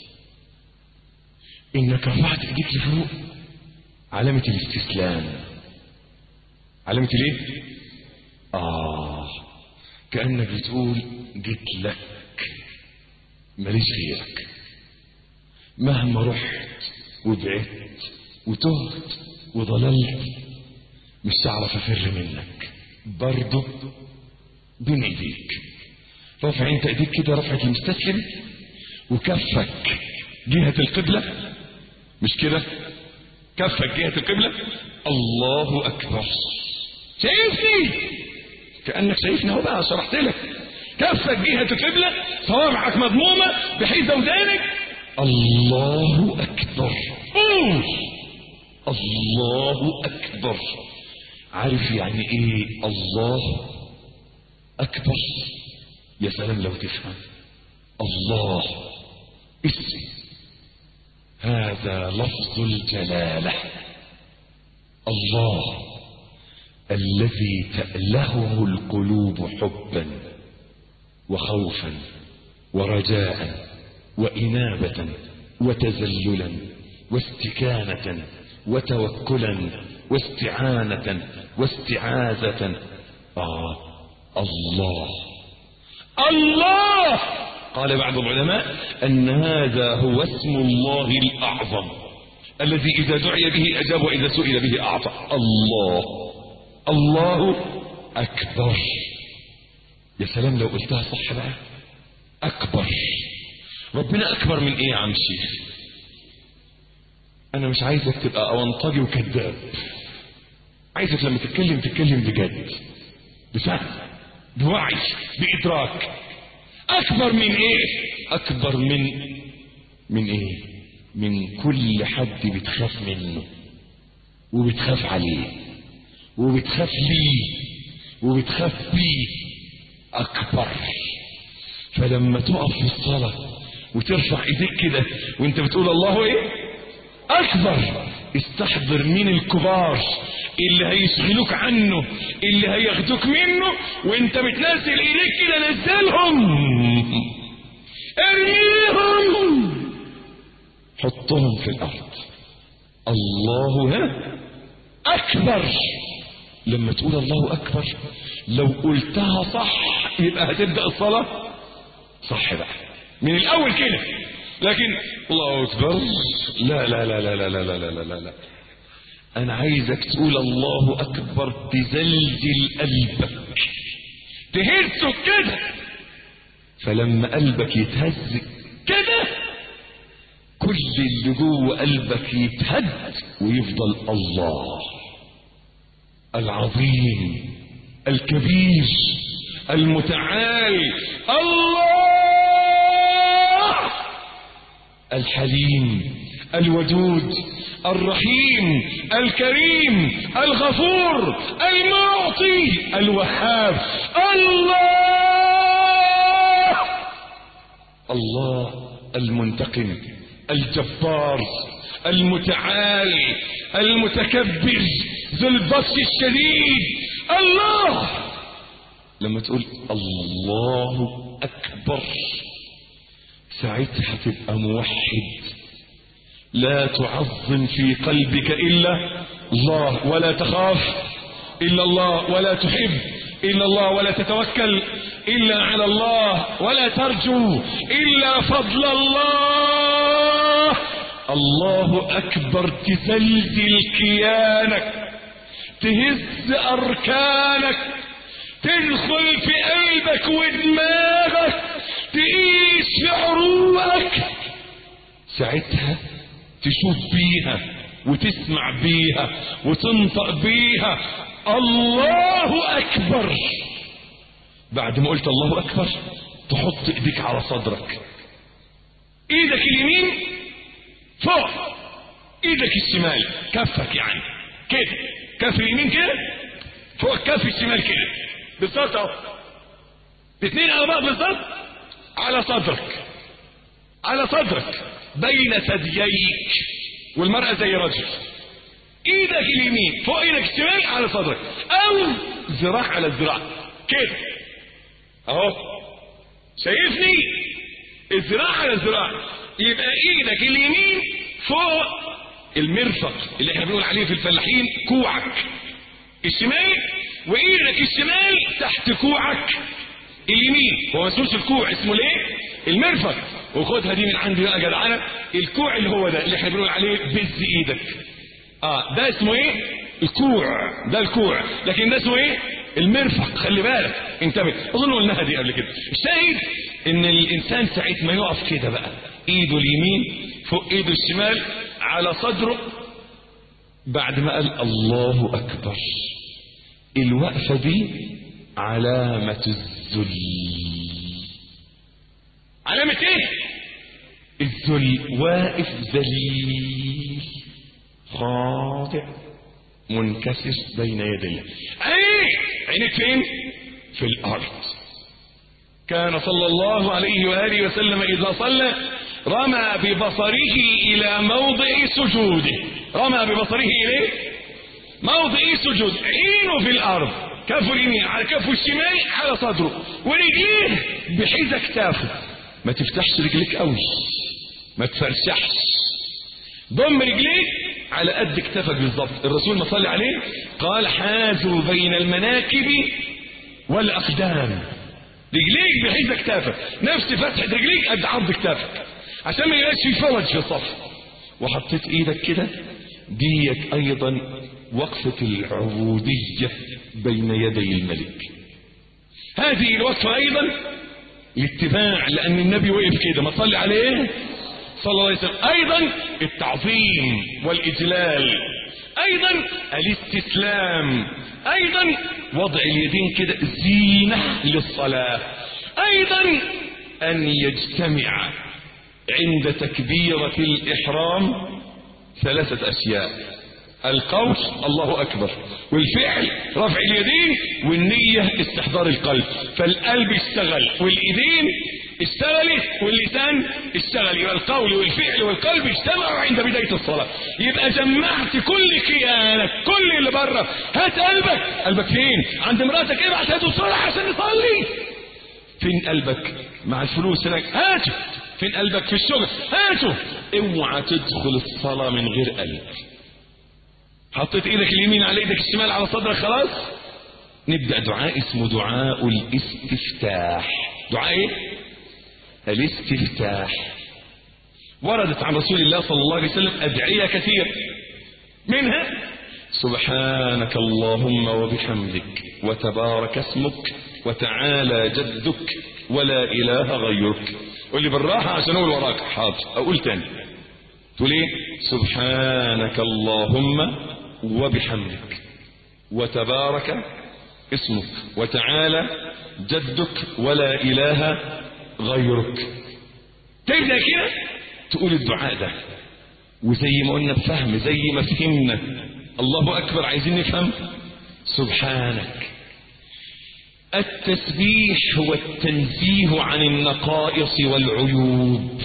انك رفعت ايديك لفوق علامة الاستسلام علامة الايه اه كأنك بتقول جيت لك ماليش غيرك مهما رحت وبعدت وتهت وضللت مش هعرف افر منك برضه بين ايديك رفع انت ايديك كده رفعة المستسلم وكفك جهة القبلة مش كده كفك جهة القبلة الله اكبر شايفني كأنك شايفني اهو بقى شرحت لك كفك جهة القبلة صوابعك مضمومة بحيث ودانك الله اكبر قول الله اكبر عارف يعني ايه الله اكبر يا سلام لو تفهم الله اسم هذا لفظ الجلالة الله الذي تألهه القلوب حبا وخوفا ورجاء وإنابة وتذللا واستكانة وتوكلا واستعانة واستعاذة آه الله الله قال بعض العلماء أن هذا هو اسم الله الأعظم الذي إذا دعي به أجاب وإذا سئل به أعطى الله الله أكبر يا سلام لو قلتها صح بقى أكبر ربنا أكبر من إيه يا عم الشيخ أنا مش عايزك تبقى أونطجي وكذاب عايزك لما تتكلم تتكلم بجد بفهم بوعي بإدراك أكبر من إيه أكبر من من إيه من كل حد بتخاف منه وبتخاف عليه وبتخاف ليه وبتخاف بيه أكبر فلما تقف في الصلاة وترفع ايديك كده وانت بتقول الله ايه اكبر استحضر مين الكبار اللي هيشغلوك عنه اللي هياخدوك منه وانت بتنزل ايديك كده نزلهم ارميهم حطهم في الارض الله ها اكبر لما تقول الله اكبر لو قلتها صح يبقى هتبدا الصلاه صح بقى من الاول كده لكن الله اكبر لا لا لا لا لا لا لا لا لا لا انا عايزك تقول الله اكبر تزلزل قلبك تهزه كده فلما قلبك يتهز كده كل اللي جوه قلبك يتهد ويفضل الله العظيم الكبير المتعال الله الحليم الودود الرحيم الكريم الغفور المعطي الوهاب الله الله المنتقم الجبار المتعال المتكبر ذو البطش الشديد الله لما تقول الله اكبر ساعتها تبقى موحد لا تعظم في قلبك الا الله ولا تخاف الا الله ولا تحب الا الله ولا تتوكل الا على الله ولا ترجو الا فضل الله الله اكبر تزلزل كيانك تهز اركانك تدخل في قلبك ودماغك تقيس في عروقك ساعتها تشوف بيها وتسمع بيها وتنطق بيها الله اكبر بعد ما قلت الله اكبر تحط ايديك على صدرك ايدك اليمين فوق ايدك الشمال كفك يعني كده كف اليمين كده فوق كف الشمال كده بالظبط اهو الاثنين على بعض بالظبط على صدرك على صدرك بين ثدييك والمرأة زي رجل ايدك اليمين فوق ايدك الشمال على صدرك او ذراع على ذراع كده اهو شايفني الذراع على الذراع يبقى ايدك اليمين فوق المرفق اللي احنا بنقول عليه في الفلاحين كوعك الشمال وايدك الشمال تحت كوعك اليمين هو ما اسموش الكوع اسمه ليه المرفق وخدها دي من عندي بقى جدعانه الكوع اللي هو ده اللي احنا بنقول عليه بز ايدك اه ده اسمه ايه الكوع ده الكوع لكن ده اسمه ايه المرفق خلي بالك انتبه اظن قلناها دي قبل كده الشاهد ان الانسان ساعه ما يقف كده بقى ايده اليمين فوق ايده الشمال على صدره بعد ما قال الله اكبر الوقفه دي علامه الذل علامه ايه الذل واقف ذليل خاضع منكسر بين يدي الله عينيك عينيك فين في الارض كان صلى الله عليه واله وسلم اذا صلى رمى ببصره الى موضع سجوده رمى ببصره اليه موضع سجود عينه في الارض كفه اليمين على كفه الشمال على صدره ورجليه بحذا كتافه ما تفتحش رجليك قوي ما تفرشحش ضم رجليك على قد كتفك بالظبط الرسول ما صلى عليه قال حازوا بين المناكب والاقدام رجليك بحيث اكتافك نفس فتحة رجليك قد عرض اكتافك عشان ما يبقاش في فرج في الصف وحطيت ايدك كده ديت ايضا وقفة العبودية بين يدي الملك هذه الوقفة ايضا الاتباع لان النبي وقف كده ما صلي عليه صلى الله عليه وسلم ايضا التعظيم والاجلال ايضا الاستسلام ايضا وضع اليدين كده زينة للصلاة ايضا ان يجتمع عند تكبيرة الاحرام ثلاثة اشياء القول الله اكبر والفعل رفع اليدين والنية استحضار القلب فالقلب اشتغل والايدين اشتغلت واللسان اشتغل يبقى القول والفعل والقلب اجتمعوا عند بداية الصلاة يبقى جمعت كل كيانك كل اللي بره هات قلبك قلبك فين عند مراتك ابعت هاته بسرعة عشان نصلي فين قلبك مع الفلوس هناك هاته فين قلبك في الشغل هاته اوعى تدخل الصلاة من غير قلب حطيت ايدك اليمين على ايدك الشمال على صدرك خلاص نبدأ دعاء اسمه دعاء الاستفتاح دعاء ايه الاستفتاح وردت عن رسول الله صلى الله عليه وسلم أدعية كثير منها سبحانك اللهم وبحمدك وتبارك اسمك وتعالى جدك ولا إله غيرك قول لي بالراحة عشان أقول وراك حاضر أقول تاني تقول ايه سبحانك اللهم وبحمدك وتبارك اسمك وتعالى جدك ولا إله غيرك تبدأ كده تقول الدعاء ده وزي ما قلنا بفهم زي ما فهمنا الله أكبر عايزين نفهم سبحانك التسبيح هو التنزيه عن النقائص والعيوب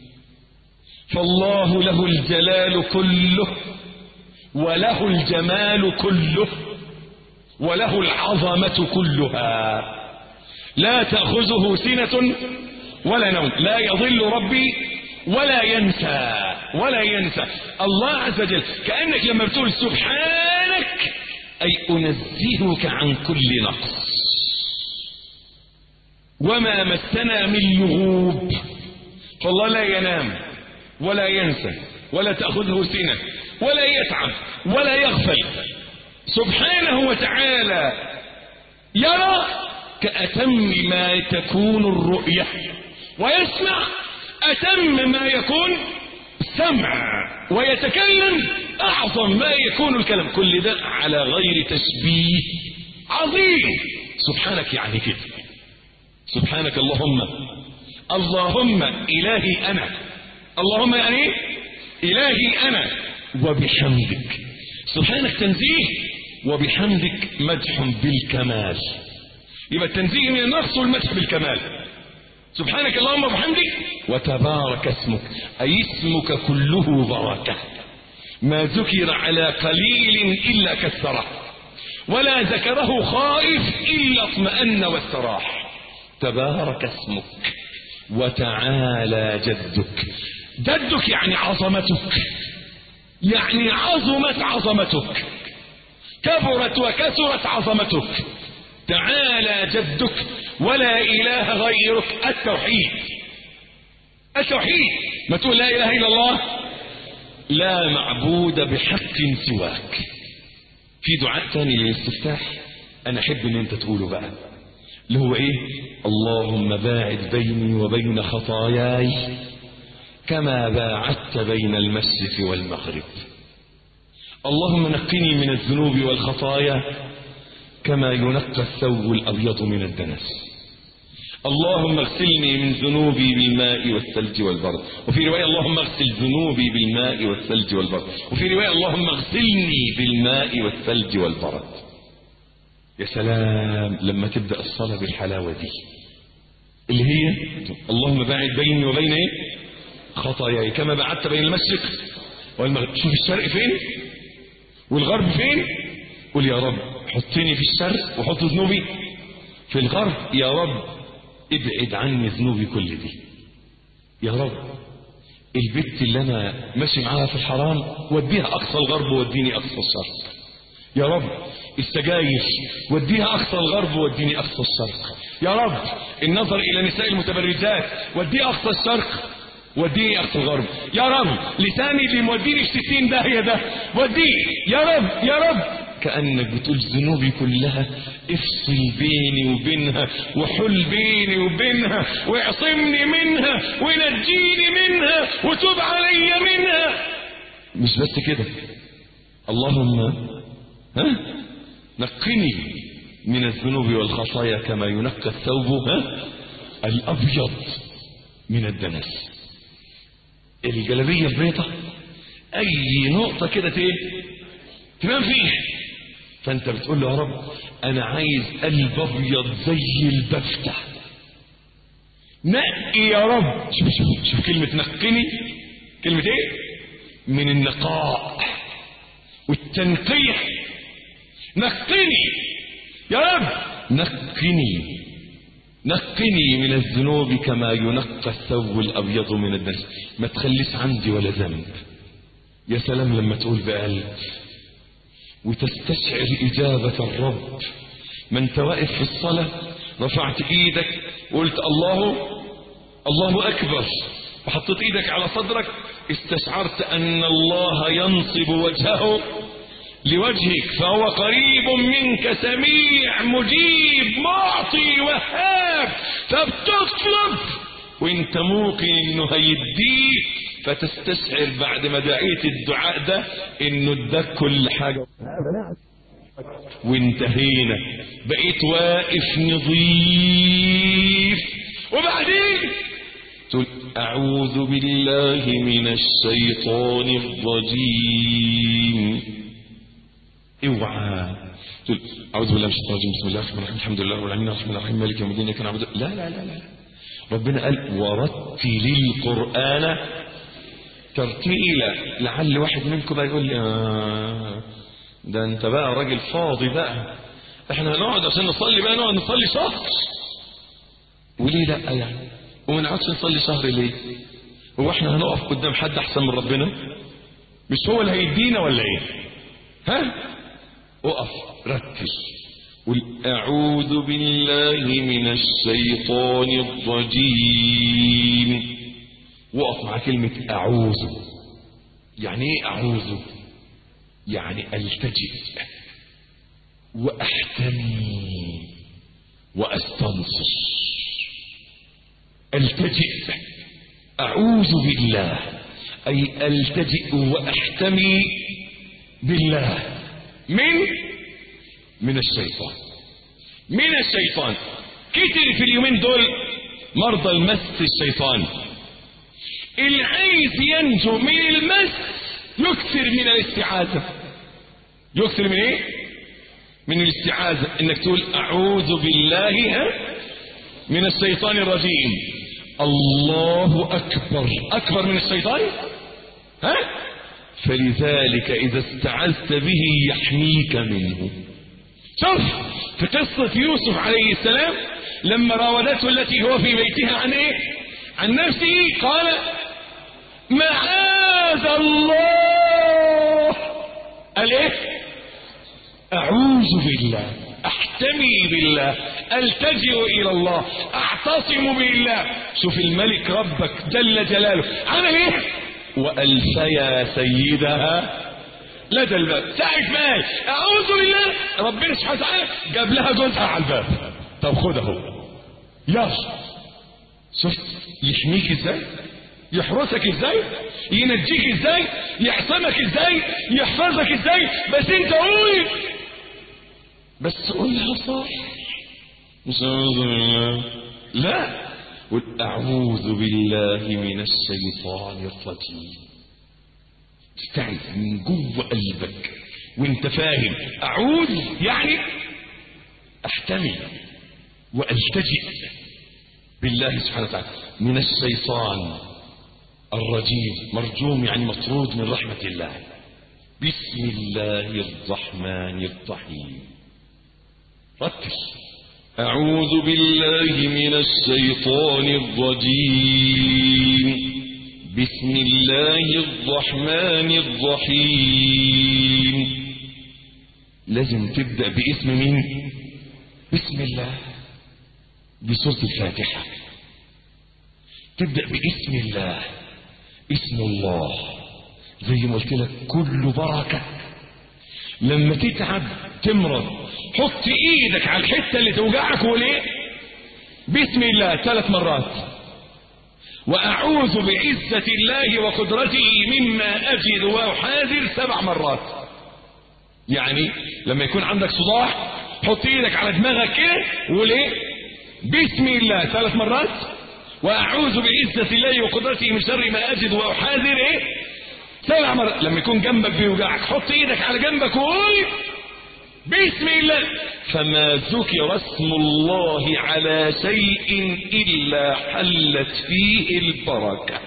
فالله له الجلال كله وله الجمال كله وله العظمة كلها لا تأخذه سنة ولا نوم لا يضل ربي ولا ينسى ولا ينسى الله عز وجل كأنك لما بتقول سبحانك أي أنزهك عن كل نقص وما مسنا من لغوب فالله لا ينام ولا ينسى ولا تأخذه سنة ولا يتعب ولا يغفل سبحانه وتعالى يرى كأتم ما تكون الرؤية ويسمع أتم ما يكون سمع ويتكلم أعظم ما يكون الكلام كل ده على غير تشبيه عظيم سبحانك يعني كده سبحانك اللهم اللهم إلهي أنا اللهم يعني ايه إلهي أنا وبحمدك سبحانك تنزيه وبحمدك مدح بالكمال يبقى التنزيه من النقص والمدح بالكمال سبحانك اللهم وبحمدك وتبارك اسمك أي اسمك كله بركة ما ذكر على قليل إلا كثره ولا ذكره خائف إلا اطمأن واستراح تبارك اسمك وتعالى جدك جدك يعني عظمتك يعني عظمت عظمتك كبرت وكثرت عظمتك تعالى جدك ولا إله غيرك التوحيد التوحيد ما تقول لا إله إلا الله لا معبود بحق سواك في دعاء ثاني للاستفتاح أنا أحب أن أنت تقوله بقى اللي هو إيه اللهم باعد بيني وبين خطاياي كما باعدت بين المشرق والمغرب اللهم نقني من الذنوب والخطايا كما ينقى الثوب الأبيض من الدنس اللهم اغسلني من ذنوبي بالماء والثلج والبرد وفي رواية اللهم اغسل ذنوبي بالماء والثلج والبرد وفي رواية اللهم اغسلني بالماء والثلج والبرد يا سلام لما تبدأ الصلاة بالحلاوة دي اللي هي اللهم باعد بيني وبين ايه خطاياي كما بعدت بين المشرق والمغرب شوف الشرق فين والغرب فين قول يا رب حطني في الشرق وحط ذنوبي في الغرب يا رب ابعد عني ذنوبي كل دي يا رب البت اللي انا ماشي معاها في الحرام وديها اقصى الغرب ووديني اقصى الشرق يا رب السجاير وديها اقصى الغرب ووديني اقصى الشرق يا رب النظر الى نساء المتبرجات وديه اقصى الشرق وديني اقصى الغرب يا رب لساني اللي موديني في 60 داهيه ده وديه يا رب يا رب كانك بتقول ذنوبي كلها افصل بيني وبينها وحل بيني وبينها واعصمني منها ونجيني منها وتوب علي منها مش بس كده اللهم ها نقني من الذنوب والخطايا كما ينقى الثوب ها الابيض من الدنس الجلابيه البيضة اي نقطه كده ايه تنام فيها فانت بتقول له يا رب انا عايز قلب ابيض زي البفتة نقي يا رب شوف شوف شوف كلمة نقني كلمة ايه من النقاء والتنقية نقني يا رب نقني نقني من الذنوب كما ينقى الثوب الابيض من الدنس ما تخليش عندي ولا ذنب يا سلام لما تقول بقلب وتستشعر إجابة الرب ما انت واقف في الصلاة رفعت ايدك وقلت الله الله أكبر وحطيت ايدك على صدرك استشعرت أن الله ينصب وجهه لوجهك فهو قريب منك سميع مجيب معطي وهاب فبتطلب وانت موقن انه هيديك فتستشعر بعد ما دعيت الدعاء ده انه اداك كل حاجة وانتهينا بقيت واقف نظيف وبعدين تقول اعوذ بالله من الشيطان الرجيم اوعى تقول اعوذ بالله من الشيطان الرجيم بسم الله الرحمن الرحيم الحمد لله رب العالمين الرحمن الرحيم مالك يوم الدين كان عبد لا لا لا لا ربنا قال ورتل القرآن ترتيلا لعل واحد منكم بقى يقول لي آه ده انت بقى راجل فاضي بقى احنا هنقعد عشان نصلي بقى نقعد نصلي شهر وليه لا يعني وما نقعدش نصلي شهر ليه هو احنا هنقف قدام حد احسن من ربنا مش هو اللي هيدينا ولا ايه ها اقف ركز قل أعوذ بالله من الشيطان الرجيم وقف مع كلمة أعوذ يعني إيه أعوذ يعني ألتجئ وأحتمي وأستنصر ألتجئ أعوذ بالله أي ألتجئ وأحتمي بالله من من الشيطان من الشيطان كتر في اليومين دول مرضى المس الشيطان اللي عايز ينجو من المس يكثر من الاستعاذة يكثر من ايه من الاستعاذة انك تقول اعوذ بالله ها من الشيطان الرجيم الله اكبر اكبر من الشيطان ها فلذلك اذا استعذت به يحميك منه شوف في قصة يوسف عليه السلام لما راودته التي هو في بيتها عن ايه عن نفسه قال معاذ الله قال ايه اعوذ بالله احتمي بالله التجئ الى الله اعتصم بالله شوف الملك ربك جل جلاله عمل ايه والفيا سيدها لدى الباب ساعة مال اعوذ بالله ربنا سبحانه وتعالى جاب لها جوزها على الباب طب خد اهو يلا شفت يحميك ازاي يحرسك ازاي ينجيك ازاي يحسمك ازاي يحفظك ازاي بس انت قول بس قولها صح مش اعوذ بالله لا قل اعوذ بالله من الشيطان الرجيم تستعذ من جوه قلبك وانت فاهم اعوذ يعني احتمي والتجئ بالله سبحانه وتعالى من الشيطان الرجيم مرجوم يعني مطرود من رحمة الله بسم الله الرحمن الرحيم ركز أعوذ بالله من الشيطان الرجيم بسم الله الرحمن الرحيم لازم تبدأ باسم مين بسم الله بسورة الفاتحة تبدأ باسم الله اسم الله زي ما قلت لك كله بركة لما تتعب تمرض حط ايدك على الحتة اللي توجعك وليه بسم الله ثلاث مرات واعوذ بعزة الله وقدرته مما اجد واحاذر سبع مرات يعني لما يكون عندك صداع حط ايدك على دماغك كده وليه بسم الله ثلاث مرات واعوذ بعزة الله وقدرته من شر ما اجد واحاذر ايه سبع مرات لما يكون جنبك بيوجعك حط ايدك على جنبك وقول بسم الله فما ذكر اسم الله على شيء الا حلت فيه البركه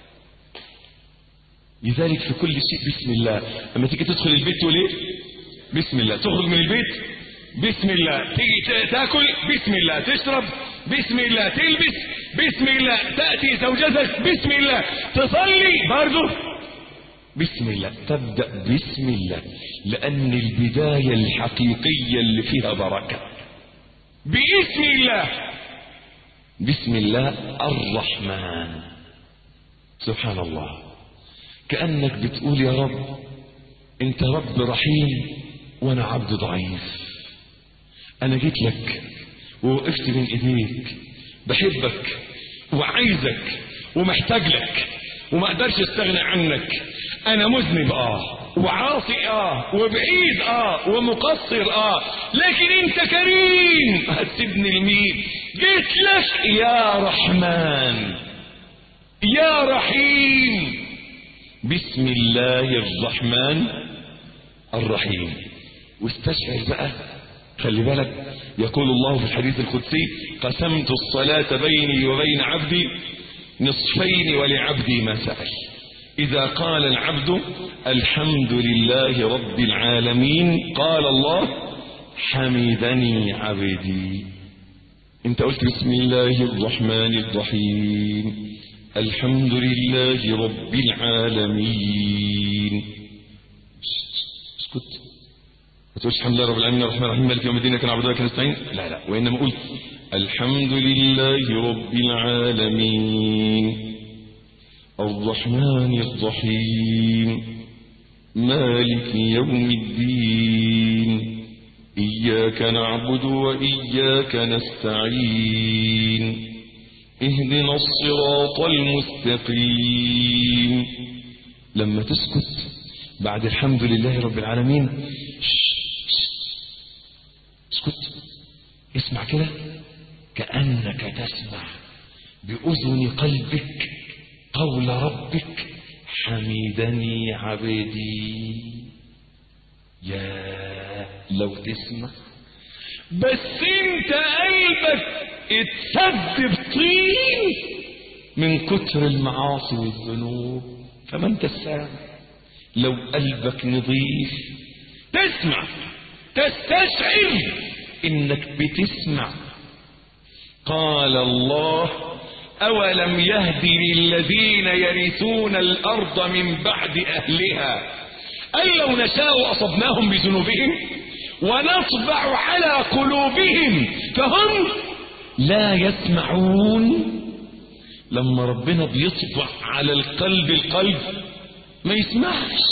لذلك في كل شيء بسم الله لما تيجي تدخل البيت تقول ايه بسم الله تخرج من البيت بسم الله تيجي تاكل بسم الله تشرب بسم الله تلبس بسم الله تأتي زوجتك بسم الله تصلي برضه بسم الله تبدأ بسم الله لأن البداية الحقيقية اللي فيها بركة باسم الله بسم الله الرحمن سبحان الله كأنك بتقول يا رب انت رب رحيم وانا عبد ضعيف انا جيت لك ووقفت بين ايديك بحبك وعايزك ومحتاج لك وما اقدرش استغنى عنك انا مذنب اه وعاصي اه وبعيد اه ومقصر اه لكن انت كريم هتسيبني لمين جيت لك يا رحمن يا رحيم بسم الله الرحمن الرحيم واستشعر بقى خلي بالك يقول الله في الحديث القدسي قسمت الصلاة بيني وبين عبدي نصفين ولعبدي ما سأل إذا قال العبد الحمد لله رب العالمين قال الله حمدني عبدي انت قلت بسم الله الرحمن الرحيم الحمد لله رب العالمين اسكت ما تقولش الحمد لله رب العالمين الرحمن الرحيم مالك يوم الدين كان عبدك نستعين لا لا وانما قلت الحمد لله رب العالمين الرحمن الرحيم مالك يوم الدين إياك نعبد وإياك نستعين اهدنا الصراط المستقيم لما تسكت بعد الحمد لله رب العالمين اسكت اسمع كده كأنك تسمع بأذن قلبك قول ربك حمدني عبدي يا لو تسمع بس انت قلبك اتسد بطين من كتر المعاصي والذنوب فما انت السامع لو قلبك نظيف تسمع تستشعر انك بتسمع قال الله أولم يهد للذين يرثون الأرض من بعد أهلها أن لو نشاء أصبناهم بذنوبهم ونطبع على قلوبهم فهم لا يسمعون لما ربنا بيطبع على القلب القلب ما يسمعش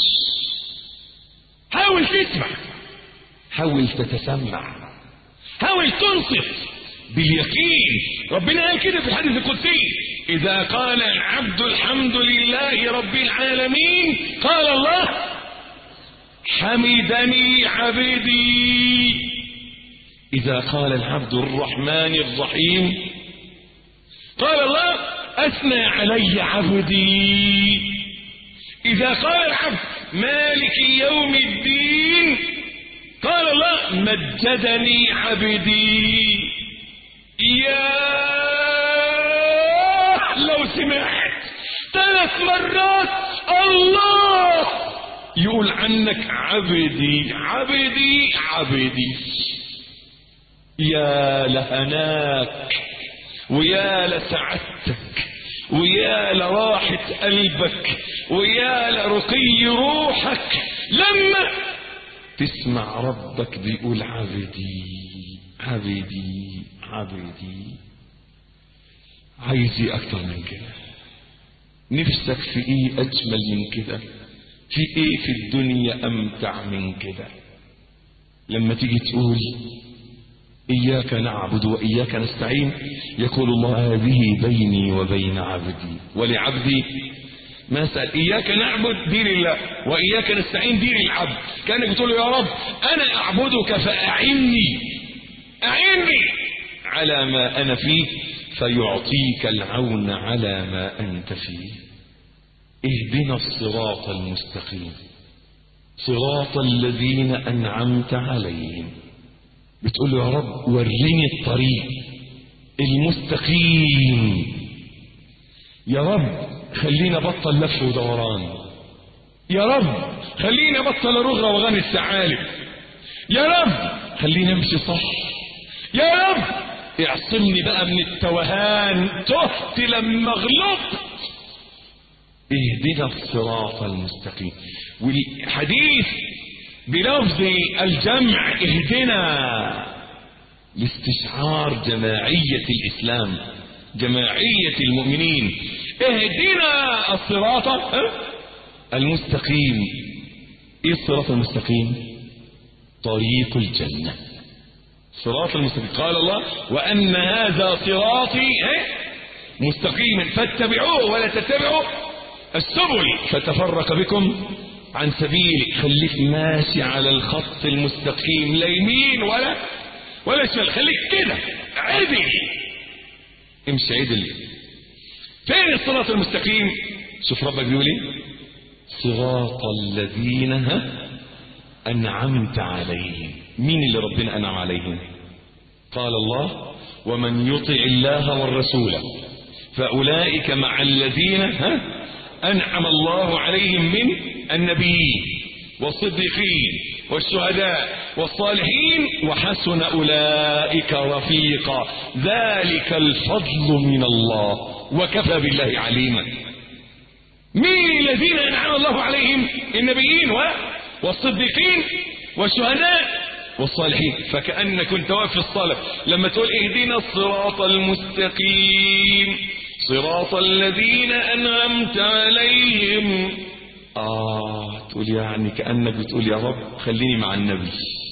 حاول تسمع حاول تتسمع حاول تنصت باليقين ربنا قال كده في الحديث القدسي إذا قال العبد الحمد لله رب العالمين قال الله حمدني عبدي إذا قال العبد الرحمن الرحيم قال الله أثنى علي عبدي إذا قال العبد مالك يوم الدين قال الله مجدني عبدي يا لو سمعت ثلاث مرات الله يقول عنك عبدي عبدي عبدي يا لهناك ويا لسعادتك ويا لراحة قلبك ويا لرقي روحك لما تسمع ربك بيقول عبدي عبدي عبدي عايز ايه اكتر من كده نفسك في ايه اجمل من كده في ايه في الدنيا امتع من كده لما تيجي تقول اياك نعبد واياك نستعين يقول الله هذه بيني وبين عبدي ولعبدي ما سأل إياك نعبد دين الله وإياك نستعين دين العبد كأنك بتقول يا رب أنا أعبدك فأعني أعني على ما أنا فيه فيعطيك العون على ما أنت فيه اهدنا الصراط المستقيم صراط الذين أنعمت عليهم بتقول له يا رب وريني الطريق المستقيم يا رب خلينا بطل لف ودوران يا رب خلينا بطل رغرة وغني الثعالب يا رب خلينا امشي صح يا رب اعصمني بقى من التوهان تهت لما غلطت اهدنا الصراط المستقيم والحديث بلفظ الجمع اهدنا لاستشعار جماعية الإسلام جماعية المؤمنين اهدنا الصراط المستقيم ايه الصراط المستقيم طريق الجنة صراط المستقيم قال الله وأن هذا صراطي مستقيما فاتبعوه ولا تتبعوا السبل فتفرق بكم عن سبيل خليك ماشي على الخط المستقيم لا يمين ولا ولا شمال خليك كده عدل امشي عدل فين الصراط المستقيم شوف ربك بيقول ايه صراط الذين ها انعمت عليهم مين اللي ربنا انعم عليهم قال الله ومن يطع الله والرسول فاولئك مع الذين ها انعم الله عليهم من النبيين والصديقين والشهداء والصالحين وحسن اولئك رفيقا ذلك الفضل من الله وكفى بالله عليما مين الذين انعم الله عليهم النبيين والصديقين والشهداء والصالحين فكأنك كنت واقف في الصلاة لما تقول اهدنا الصراط المستقيم صراط الذين أنعمت عليهم آه تقول يعني كأنك بتقول يا رب خليني مع النبي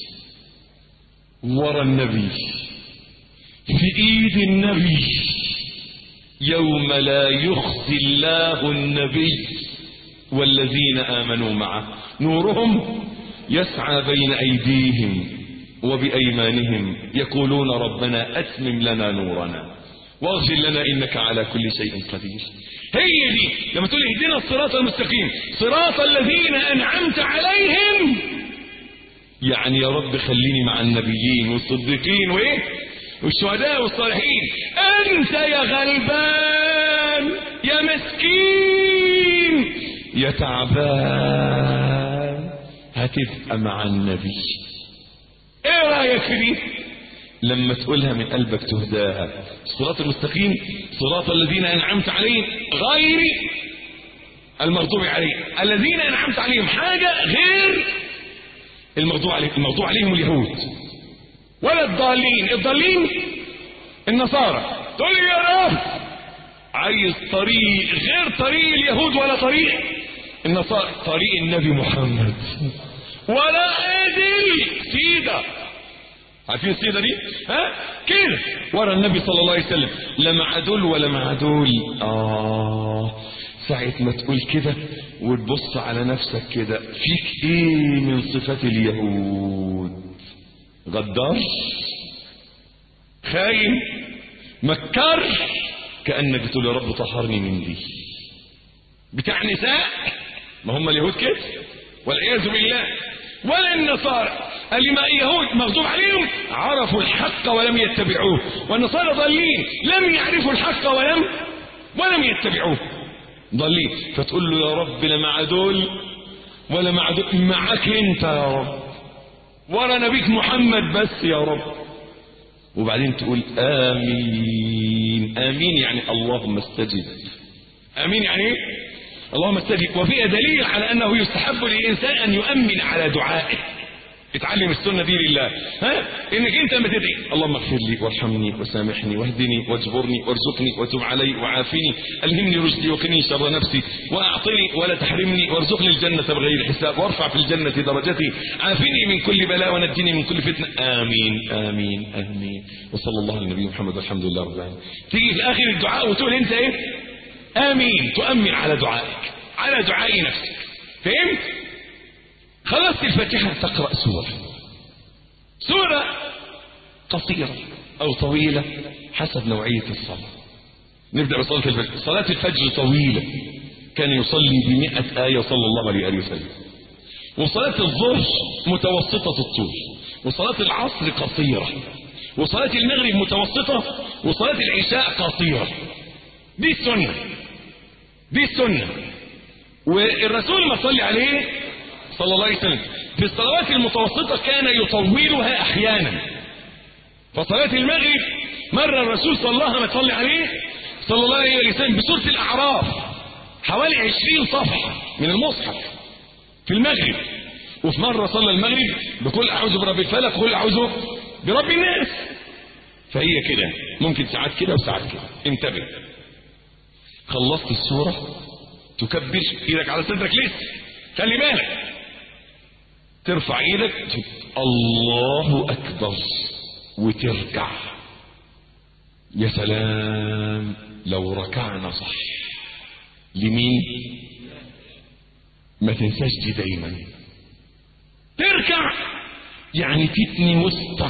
ورا النبي في ايد النبي يوم لا يخزي الله النبي والذين آمنوا معه نورهم يسعى بين أيديهم وبأيمانهم يقولون ربنا أتمم لنا نورنا واغفر لنا إنك على كل شيء قدير هي دي لما تقول اهدنا الصراط المستقيم صراط الذين أنعمت عليهم يعني يا رب خليني مع النبيين والصديقين وإيه والشهداء والصالحين أنت يا غلبان يا مسكين يا تعبان هتبقى مع النبي ايه رأيك في دي لما تقولها من قلبك تهداها الصراط المستقيم صراط الذين أنعمت عليهم غير المغضوب عليهم الذين أنعمت عليهم حاجة غير المغضوب عليهم المغضوب عليهم اليهود ولا الضالين الضالين النصارى تقول لي يا رب عايز طريق غير طريق اليهود ولا طريق النصارى طريق النبي محمد ولا ادري سيدة عارفين السيدة دي ها كده ورا النبي صلى الله عليه وسلم لا مع دول ولا مع دول اه ساعة ما تقول كده وتبص على نفسك كده فيك ايه من صفات اليهود غدار خاين مكار كأنك بتقول يا رب طهرني من دي بتاع نساء ما هم اليهود كده والعياذ بالله ولا النصارى اللي ما اليهود مغضوب عليهم عرفوا الحق ولم يتبعوه والنصارى ضالين لم يعرفوا الحق ولم ولم يتبعوه ضالين فتقول له يا رب لا مع دول ولا مع دول معك انت يا رب ورا نبيك محمد بس يا رب وبعدين تقول آمين آمين يعني اللهم استجب آمين يعني ايه اللهم استجب وفيها دليل على أنه يستحب للإنسان أن يؤمن على دعائه اتعلم السنة دي لله ها انك انت لما تدعي اللهم اغفر لي وارحمني وسامحني واهدني واجبرني وارزقني وتب علي وعافني الهمني رشدي وقني شر نفسي واعطني ولا تحرمني وارزقني الجنة بغير حساب وارفع في الجنة درجتي عافني من كل بلاء ونجني من كل فتنة امين امين امين وصلى الله على النبي محمد والحمد لله رب العالمين تيجي في اخر الدعاء وتقول انت ايه امين تؤمن على دعائك على دعاء نفسك فهمت خلصت الفاتحة تقرأ سورة سورة قصيرة أو طويلة حسب نوعية الصلاة نبدأ بصلاة الفجر صلاة الفجر طويلة كان يصلي بمئة آية صلى الله عليه وآله وسلم وصلاة الظهر متوسطة الطول وصلاة العصر قصيرة وصلاة المغرب متوسطة وصلاة العشاء قصيرة دي السنة دي السنة والرسول ما صلي عليه صلى الله عليه وسلم في الصلوات المتوسطة كان يطولها أحيانا فصلاة المغرب مرة الرسول صلى الله عليه وسلم عليه صلى الله عليه وسلم بسورة الأعراف حوالي عشرين صفحة من المصحف في المغرب وفي مرة صلى المغرب بكل أعوذ برب الفلق وكل أعوذ برب الناس فهي كده ممكن ساعات كده وساعات كده انتبه خلصت السورة تكبر ايدك على صدرك لسه خلي بالك ترفع ايدك الله اكبر وتركع يا سلام لو ركعنا صح لمين ما تنساش دي دايما تركع يعني تتني وسطك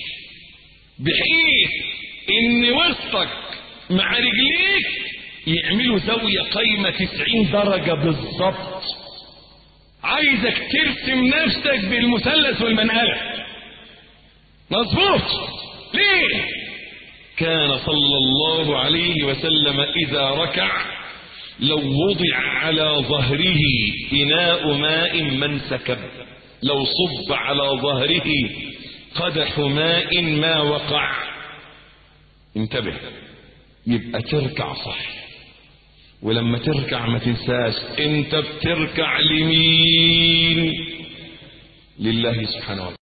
بحيث ان وسطك مع رجليك يعملوا زاوية قايمة 90 درجة بالظبط عايزك ترسم نفسك بالمثلث والمنقلة مظبوط ليه كان صلى الله عليه وسلم إذا ركع لو وضع على ظهره إناء ماء من سكب لو صب على ظهره قدح ماء ما وقع انتبه يبقى تركع صح ولما تركع ما تنساش انت بتركع لمين لله سبحانه وتعالى